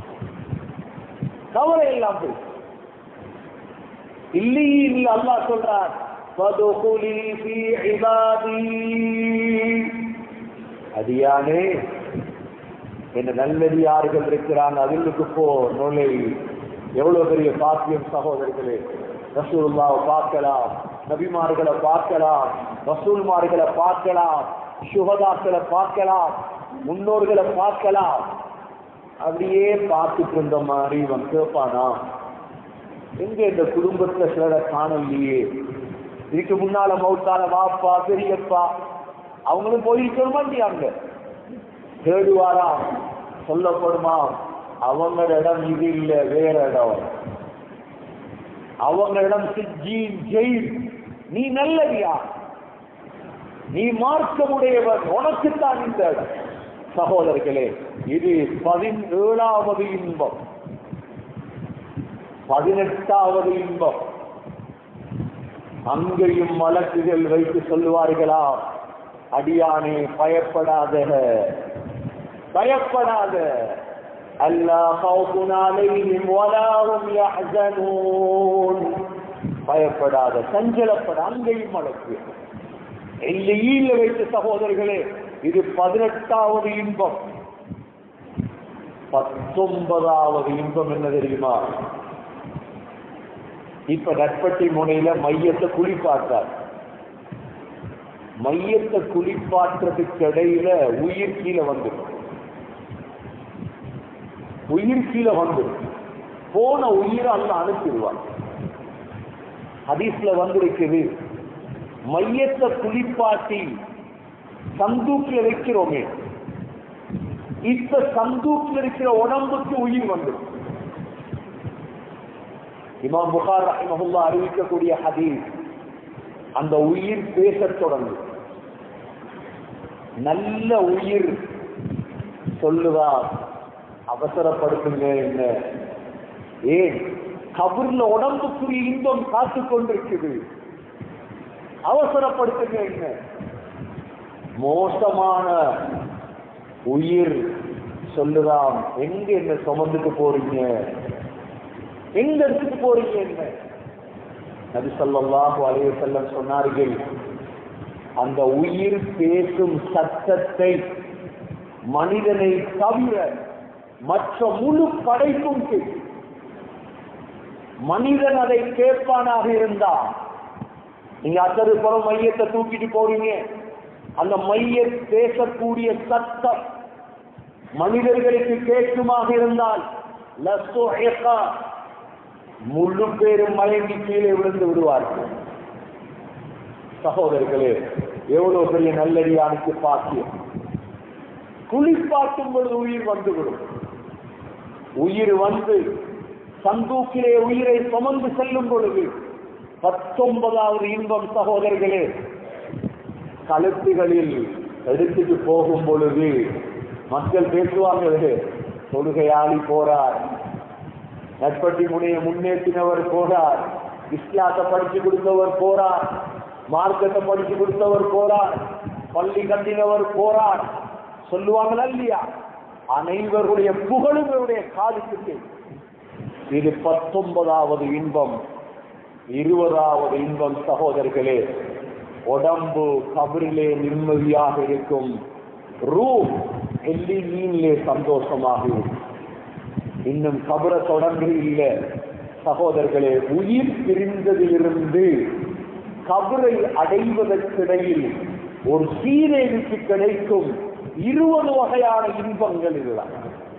Speaker 1: கவலை எல்லாம் போயிட்டு இல்லையில் அல்லாஹ் சொல்றார் فَادْخُلِي فِي عِبَادِي அடியானே என்ன நல்லடியார்கள் இருக்கிறாங்க அதிலுக்கு போ நுழை எவ்வளவு பெரிய பாக்கியம் சகோதரர்களே ரசூலுல்லாவை பார்க்கலாம் நபிமார்களை பார்க்கலாம் ரசூல்மார்களை பார்க்கலாம் சுகதாக்களை பார்க்கலாம் முன்னோர்களை பார்க்கலாம் அப்படியே பார்த்துட்டு இருந்த மாதிரி இவன் கேட்பானா எங்க இந்த குடும்பத்துல சிலரை காணலையே இதுக்கு முன்னால மௌத்தால வாப்பா பெரியப்பா அவங்களும் போயிருக்கணுமா இல்லையாங்க தேடுவாரா சொல்லப்படுமா அவங்க இடம் இது இல்ல வேற இடம் அவங்க இடம் சிஜீன் ஜெயில் நீ நல்லவியா நீ மார்க்கமுடையவன் உனக்குத்தான் இந்த இடம் சகோதரர்களே இது பதினேழாவது இன்பம் பதினெட்டாவது இன்பம் அங்கேயும் வழக்குகள் வைத்து சொல்லுவார்களா அடியானே பயப்படாத பயப்படாத அல்லா ஹவுஃபுன் அலைஹிம் வலா ஹும் யஹ்ஸனூன் பயப்படாத சஞ்சலப்பட அங்கேயும் வழக்கு எல்லையில் வைத்த சகோதரர்களே இது பதினெட்டாவது இன்பம் பத்தொன்பதாவது இன்பம் என்ன தெரியுமா இப்ப நட்பட்டி முனையில மையத்தை குளிப்பாட்டார் மையத்தை குளிப்பாட்டுறதுக்கு இடையில உயிர் கீழே வந்துடும் உயிர் கீழே வந்துடும் போன உயிரை அல்ல அனுப்பிடுவார் ஹதீஸ்ல வந்திருக்குது மையத்தை குளிப்பாட்டி சந்தூக்கில வைக்கிறோமே இப்ப சந்தூக்கில் இருக்கிற உடம்புக்கு உயிர் வந்துடும் இமாம் புகார் ரஹிமஹுல்லா அறிவிக்கக்கூடிய ஹதீஸ் அந்த உயிர் பேசத் தொடங்கும் நல்ல உயிர் சொல்லுவா அவசரப்படுத்துங்க என்ன ஏன் கபர்ல உடம்புக்குரிய இன்பம் காத்து கொண்டிருக்குது அவசரப்படுத்துங்க என்ன மோசமான உயிர் சொல்லுதாம் எங்க என்ன சுமந்துட்டு போறீங்க எங்க எடுத்துட்டு போறீங்க என்ன நபி ஸல்லல்லாஹு அலைஹி வஸல்லம் சொன்னார்கள் அந்த உயிர் பேசும் சத்தத்தை மனிதனை தவிர மற்ற முழு படைப்பும் கேட்கும் மனிதன் அதை கேட்பானாக இருந்தா நீங்க அத்தது புறம் மையத்தை தூக்கிட்டு போறீங்க அந்த மைய பேசக்கூடிய சத்தம் மனிதர்களுக்கு கேட்குமாக இருந்தால் லஸ்துஹிகா முழு பேரும் மயங்கி கீழே விழுந்து விடுவார்கள் சகோதரர்களே எவ்வளவு பெரிய நல்லடியானுக்கு பாக்கியம் குளிப்பாட்டும் பொழுது உயிர் வந்துவிடும் உயிர் வந்து சந்தூக்கிலே உயிரை சுமந்து செல்லும் பொழுது பத்தொன்பதாவது இன்பம் சகோதரர்களே கழுத்துகளில் எடுத்துட்டு போகும் பொழுது மக்கள் பேசுவாங்க தொழுகையாளி போறார் நட்பட்டி முனையை முன்னேற்றினவர் போறார் இஸ்லாத்தை படிச்சு கொடுத்தவர் போறார் மார்க்கத்தை படிச்சு கொடுத்தவர் போறார் பள்ளி கட்டினவர் போறார் சொல்லுவாங்களா இல்லையா அனைவருடைய புகழும் இவருடைய காதுக்கு கேட்கும். இது பத்தொன்பதாவது இன்பம் இருபதாவது இன்பம் சகோதரர்களே உடம்பு கபரிலே நிம்மதியாக இருக்கும் ரூ எல்லி மீனிலே சந்தோஷமாக இருக்கும் இன்னும் கபர தொடர்ந்து இல்லை சகோதரர்களே உயிர் பிரிந்ததிலிருந்து கபரை அடைவதற்கிடையில் ஒரு சீரேவிக்கு கிடைக்கும் இருபது வகையான இன்பங்கள் இதுதான்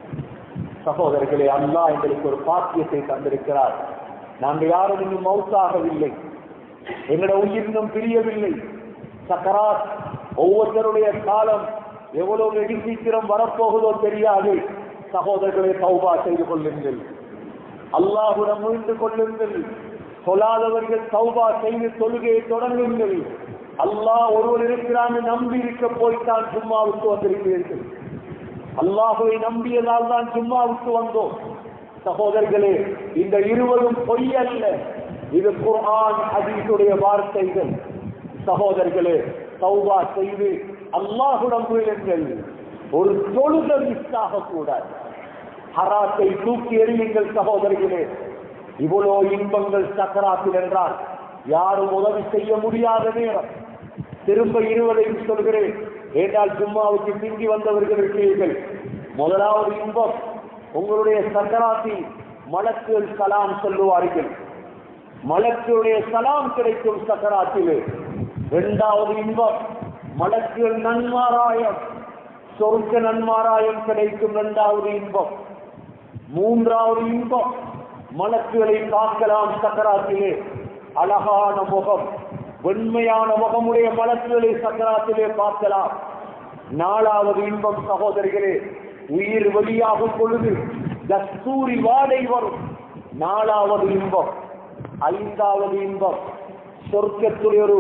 Speaker 1: சகோதரர்களே அல்லாஹ் எங்களுக்கு ஒரு பாக்கியத்தை தந்திருக்கிறார் நாங்கள் யாரும் இன்னும் மவுத்தாகவில்லை எங்களோட உயிர் இன்னும் பிரியவில்லை சக்கராத் ஒவ்வொருத்தருடைய காலம் எவ்வளவு வெகு சீக்கிரம் வரப்போகுதோ தெரியாது சகோதரர்களை தௌபா செய்து கொள்ளுங்கள் அல்லாஹுடன் மீண்டு கொள்ளுங்கள் சொல்லாதவர்கள் தௌபா செய்து தொழுகையை தொடங்குங்கள் அல்லாஹ் ஒருவர் இருக்கிறான் நம்பி இருக்க போய்த்தான் சும்மாவுக்கு வந்திருக்கிறீர்கள் அல்லாஹுவை நம்பியதால் தான் சும்மாவுக்கு வந்தோம் சகோதரர்களே இந்த இருவரும் பொய் அல்ல இது குர்ஆன் ஹதீஸுடைய வார்த்தைகள் சகோதரர்களே தௌபா செய்து அல்லாஹுடன் முயலுங்கள் ஒரு தொழுத மிஸ் ஆகக்கூடாது ஹராத்தை தூக்கி எறியுங்கள் சகோதரர்களே இவ்வளோ இன்பங்கள் சக்கராத்தில் என்றால் யாரும் உதவி செய்ய முடியாத நேரம் திரும்ப இருவரையும் சொல்கிறேன் ஏண்டால் ஜும்மாவுக்கு பிந்தி வந்தவர்கள் இருக்கிறீர்கள் முதலாவது இன்பம் உங்களுடைய சக்கராத்தில் மலக்குகள் சலாம் சொல்லுவார்கள் மலக்குடைய சலாம் கிடைக்கும் சக்கராத்திலே இரண்டாவது இன்பம் மலக்குகள் நன்மாராயம் சொர்க்க நன்மாராயம் கிடைக்கும் இரண்டாவது இன்பம் மூன்றாவது இன்பம் மலக்குகளை பார்க்கலாம் சக்கராத்திலே அழகான முகம் வெண்மையான முகமுடைய மலக்குகளை சக்கராத்திலே பார்க்கலாம் நாலாவது இன்பம் சகோதரிகளே உயிர் வெளியாகும் பொழுது கஸ்தூரி வாடை வரும் நாலாவது இன்பம் ஐந்தாவது இன்பம் சொர்க்கத்துடைய ஒரு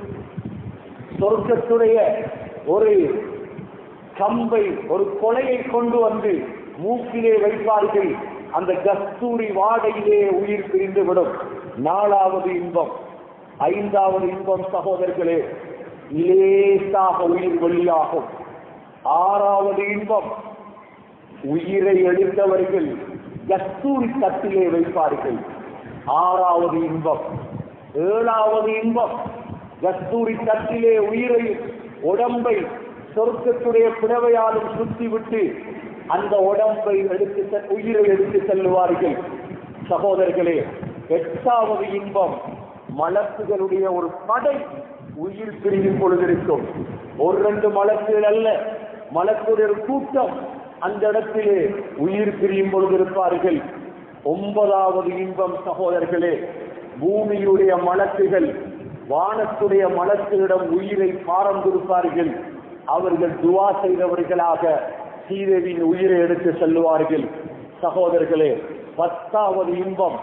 Speaker 1: சொர்க்கத்துடைய ஒரு கம்பை ஒரு கொலையை கொண்டு வந்து மூக்கிலே வைப்பார்கள் அந்த கஸ்தூரி வாடையிலே உயிர் பிரிந்து விடும் நாலாவது இன்பம் ஐந்தாவது இன்பம் சகோதரர்களே லேசாக உயிர் வெளியாகும் ஆறாவது இன்பம் உயிரை எடுத்தவர்கள் கஸ்தூரி தட்டிலே வைப்பார்கள் ஆறாவது இன்பம் ஏழாவது இன்பம் கஸ்தூரி தட்டிலே உயிரை உடம்பை சொர்க்கத்துடைய பிளவையாலும் சுத்தி விட்டு அந்த உடம்பை எடுத்து செ- உயிரை எடுத்து செல்லுவார்கள் சகோதரர்களே எட்டாவது இன்பம் மலக்குகளுடைய ஒரு படை உயிர் பிரியும் பொழுதிருக்கும் ஒரு ரெண்டு மலக்குகள் அல்ல மலக்குடைய ஒரு கூட்டம் அந்த இடத்திலே உயிர் பிரியும் பொழுது இருப்பார்கள் ஒன்பதாவது இன்பம் சகோதரர்களே பூமியுடைய மலக்குகள் வானத்துடைய மலக்குகளிடம் உயிரை பாரம் கொடுப்பார்கள் அவர்கள் துவா செய்தவர்களாக சீதேவின் உயிரை எடுத்து செல்லுவார்கள் சகோதரர்களே பத்தாவது இன்பம்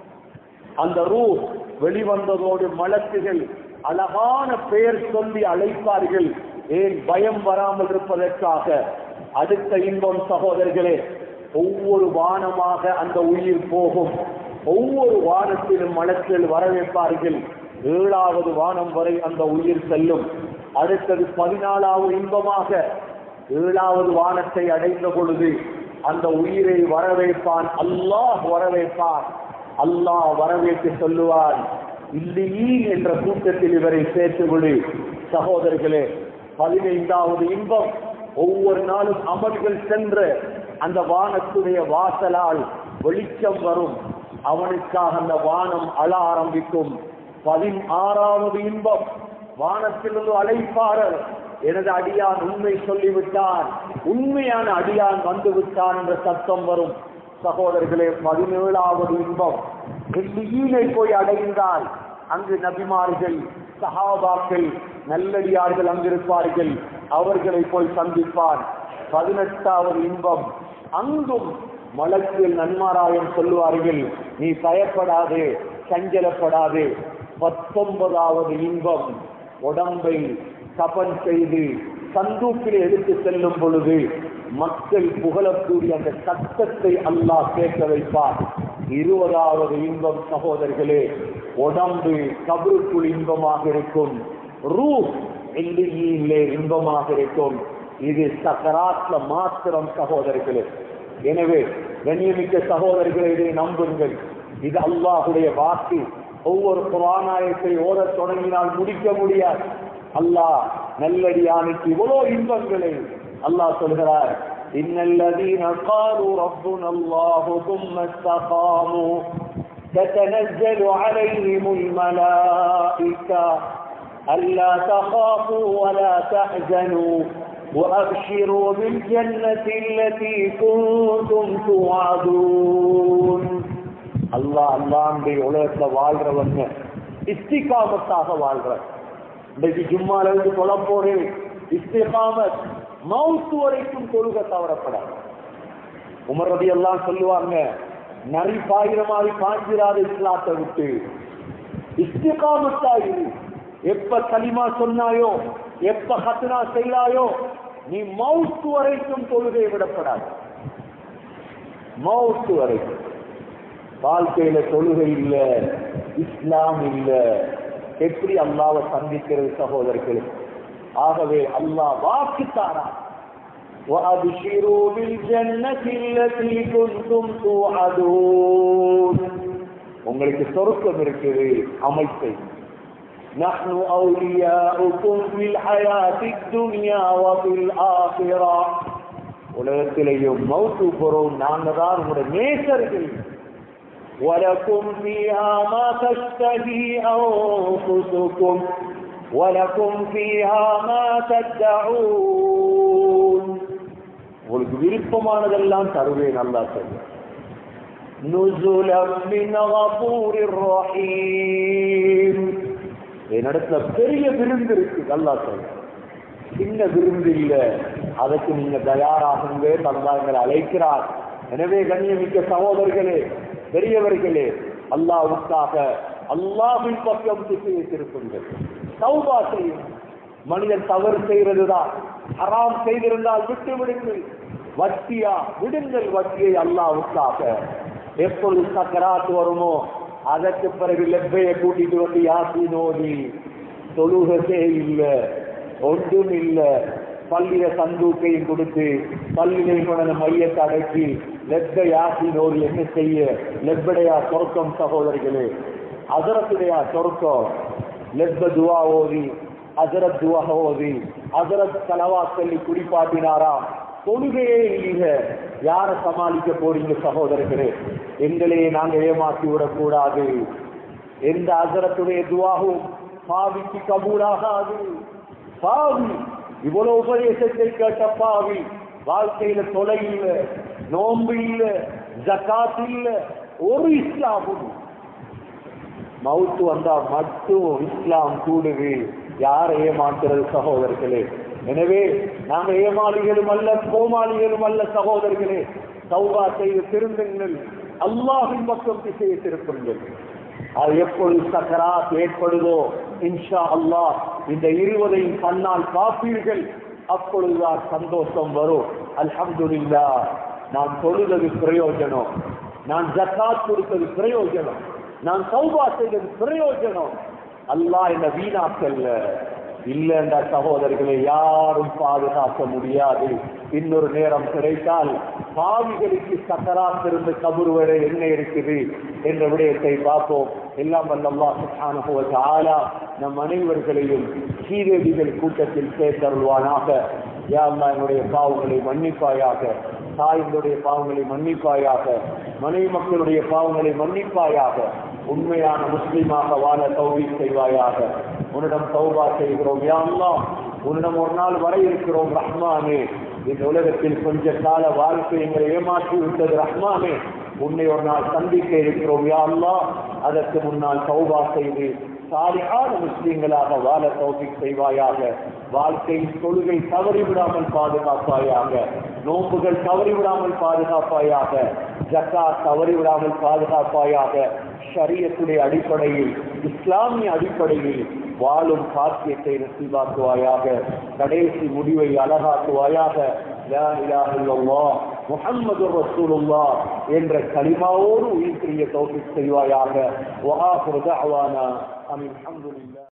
Speaker 1: அந்த ரூ வெளிவந்ததோடு மலக்குகள் அழகான பெயர் சொல்லி அழைப்பார்கள் ஏன் பயம் வராமல் இருப்பதற்காக அடுத்த இன்பம் சகோதரர்களே ஒவ்வொரு வானமாக அந்த உயிர் போகும் ஒவ்வொரு வானத்திலும் மலக்குகள் வரவேற்பார்கள் ஏழாவது வானம் வரை அந்த உயிர் செல்லும் அடுத்தது பதினாலாவது இன்பமாக ஏழாவது வானத்தை அடைந்த பொழுது அந்த உயிரை வரவேற்பான் அல்லாஹ் வரவேற்பான் அல்லாஹ் வரவேற்று சொல்லுவான் இல்லையே என்ற கூட்டத்தில் இவரை சேர்த்துவிடு சகோதரர்களே பதினைந்தாவது இன்பம் ஒவ்வொரு நாளும் அமல்கள் சென்ற அந்த வானத்துடைய வாசலால் வெளிச்சம் வரும் அவனுக்காக அந்த வானம் அழ ஆரம்பிக்கும் பதினாறாவது இன்பம் வானத்திலிருந்து அழைப்பாரர் எனது அடியான் உண்மை சொல்லிவிட்டான் உண்மையான அடியான் வந்து விட்டான் என்ற சத்தம் வரும் சகோதரர்களே பதினேழாவது இன்பம் வெள்ளியிலே போய் அடைந்தால் அங்கு நபிமார்கள் சஹாபாக்கள் நல்லடியார்கள் அங்கிருப்பார்கள் அவர்களை போய் சந்திப்பான் பதினெட்டாவது இன்பம் அங்கும் மலக்கில் நன்மாராயம் சொல்லுவார்கள் நீ பயப்படாதே சஞ்சலப்படாதே பத்தொன்பதாவது இன்பம் உடம்பை கபன் செய்து சந்தூக்கில் எடுத்து செல்லும் பொழுது மக்கள் புகழக்கூடிய அந்த சத்தத்தை அல்லாஹ் கேட்க வைப்பார் இருபதாவது இன்பம் சகோதரர்களே உடம்பு கபருக்குள் இன்பமாக இருக்கும் ரூ எல்லையிலே இன்பமாக இருக்கும் இது சக்கராத்ல மாத்திரம் சகோதரர்களே எனவே கண்ணியமிக்க சகோதரர்களை இதை நம்புங்கள் இது அல்லாஹுடைய வாக்கு ஒவ்வொரு புராணாயத்தை ஓதத் தொடங்கினால் முடிக்க முடியாது அல்லாஹ் நல்லடியானுக்கு இவ்வளோ இன்பங்களை அல்லாஹ் சொல்கிறார் إن الذين قالوا ربنا الله ثم استقاموا تتنزل عليهم الملائكة ألا تخافوا ولا تحزنوا وأبشروا بالجنة التي كنتم توعدون அல்லாஹ் அல்லாண்டுடைய உலகத்துல வாழ்றவங்க இஸ்திகாமத்தாக வாழ்ற இன்னைக்கு ஜும்மால இருந்து சொல்ல போறேன் இஸ்திகாமத் மவுத்து வரைக்கும் தொழுக தவறப்படாது உமர் ரதி எல்லாம் சொல்லுவாங்க நரி பாயிர மாதிரி பாஞ்சிராத இஸ்லாத்தை விட்டு இஸ்திகாமத்தா இரு எப்ப களிமா சொன்னாயோ எப்ப ஹத்னா செய்தாயோ நீ மவுத்து வரைக்கும் தொழுகை விடப்படாது மவுத்து வரைக்கும் வாழ்க்கையில தொழுகை இல்ல இஸ்லாம் இல்ல எப்படி அல்லாவை சந்திக்கிறது சகோதரர்கள் ஆகவே அல்லாஹ் வாக்குத்தாரா وأبشروا بالجنة التي كنتم توعدون உங்களுக்கு சொர்க்கம் இருக்குது அமைப்பை نحن أولياؤكم في الحياة الدنيا وفي الآخرة உலகத்திலேயும் மௌத்து பொருள் நாங்க தான் உங்களுடைய நேசர்கள் ولكم فيها ما تشتهي أنفسكم ولكم فيها ما تدعون உங்களுக்கு விருப்பமானதெல்லாம் தருவேன் அல்லா சொல்ல நுசுலம் மின் கஃபூரிர் ரஹீம் என்னிடத்துல பெரிய விருந்து இருக்கு அல்லா சொல்ல சின்ன விருந்து இல்ல அதற்கு நீங்க தயாராகுங்க தந்தா எங்களை அழைக்கிறார் எனவே கண்ணியமிக்க சகோதரர்களே பெரியவர்களே அல்லாவுக்காக அல்லாவின் பக்கம் திசையை திருப்புங்கள் சௌபா செய்யும் மனிதன் தவறு செய்வதுதான் ஹராம் செய்திருந்தால் விட்டு விடுங்கள் வட்டியா விடுங்கள் வட்டியை அல்லாவுக்காக எப்பொழுது சக்கராத்து வருமோ அதற்கு பிறகு லெப்பையை கூட்டிட்டு வந்து யாசி நோடி தொழுகதே இல்ல ஒன்றும் இல்ல பள்ளிய சந்தூக்கையும் கொடுத்து பள்ளியை கொண்ட மையத்தை அடக்கி லெப்ப யாசி நோடி என்ன செய்ய லெப்படையா சொர்க்கம் சகோதரிகளே அதரத்துடையா சொர்க்கம் லெப்ப துவா ஓதி அசரத் துவா ஓதி அசரத் கலவா சொல்லி குடிப்பாட்டினாரா தொழுகையே இல்ல யார சமாளிக்க போறீங்க சகோதரர்களே எங்களையே நாங்க ஏமாற்றி விடக்கூடாது எந்த அசரத்துடைய துவாகும் பாவிக்கு கபூலாகாது பாவி இவ்வளவு உபதேசத்தை கேட்ட பாவி வாழ்க்கையில தொலை இல்ல நோன்பு இல்ல ஜக்காத் இல்ல ஒரு இஸ்லாமும் மவுத்து வந்தா மட்டும் இஸ்லாம் கூடுது யார் ஏமாற்றுறது சகோதரர்களே எனவே நாங்க ஏமாளிகளும் அல்ல கோமாளிகளும் அல்ல சகோதரர்களே சௌபா செய்து திருந்துங்கள் அல்லாஹின் பக்கம் திசையை திருப்புங்கள் அது எப்பொழுது சக்கராத் ஏற்படுதோ இன்ஷா அல்லாஹ் இந்த இருவதையும் கண்ணால் காப்பீர்கள் அப்பொழுதுதான் சந்தோஷம் வரும் அல்ஹம்துலில்லா நான் தொழுதது பிரயோஜனம் நான் ஜக்காத் கொடுத்தது பிரயோஜனம் நான் சௌபா செய்தது பிரயோஜனம் அல்லாஹ் என்ன வீணாக்கல்ல இல்லைன்ற சகோதரர்களை யாரும் பாதுகாக்க முடியாது இன்னொரு நேரம் கிடைத்தால் பாவிகளுக்கு சக்கராத்திருந்து கபூர் வரை என்ன இருக்குது என்ற விடயத்தை பார்ப்போம் எல்லாம் வல்லல்லா சுப்ஹானஹு வ தஆலா நம் அனைவர்களையும் சீரடிகள் கூட்டத்தில் சேர்த்தருள்வானாக யா அல்லாஹ் என்னுடைய பாவங்களை மன்னிப்பாயாக தாயினுடைய பாவங்களை மன்னிப்பாயாக மனைவி மக்களுடைய பாவங்களை மன்னிப்பாயாக உண்மையான முஸ்லீமாக வாழ தௌவி செய்வாயாக உன்னிடம் தௌபா செய்கிறோம் யா அல்லாஹ் உன்னிடம் ஒரு நாள் வர இருக்கிறோம் ரஹ்மானே இந்த உலகத்தில் கொஞ்ச கால வாழ்க்கை எங்களை ஏமாற்றி விட்டது ரஹ்மானே உன்னை ஒரு நாள் சந்திக்க இருக்கிறோம் யா அல்லாஹ் அதற்கு முன்னால் தௌபா செய்து சாலியான முஸ்லீம்களாக வாழ தௌபிக் செய்வாயாக வாழ்க்கையின் தொழுகை தவறிவிடாமல் பாதுகாப்பாயாக நோன்புகள் தவறிவிடாமல் பாதுகாப்பாயாக ஜக்கா தவறிவிடாமல் பாதுகாப்பாயாக ஷரியத்துடைய அடிப்படையில் இஸ்லாமிய அடிப்படையில் வாழும் பாக்கியத்தை நசீபாக்குவாயாக கடைசி முடிவை அழகாக்குவாயாக லா இலாஹ இல்லல்லாஹ் முஹம்மது ரசூலுல்லாஹ் என்ற கலிமாவோடு உயிர் பிரிய தௌஃபீக் செய்வாயாக வஆஹிரு தஅவானா அல்ஹம்துலில்லாஹ்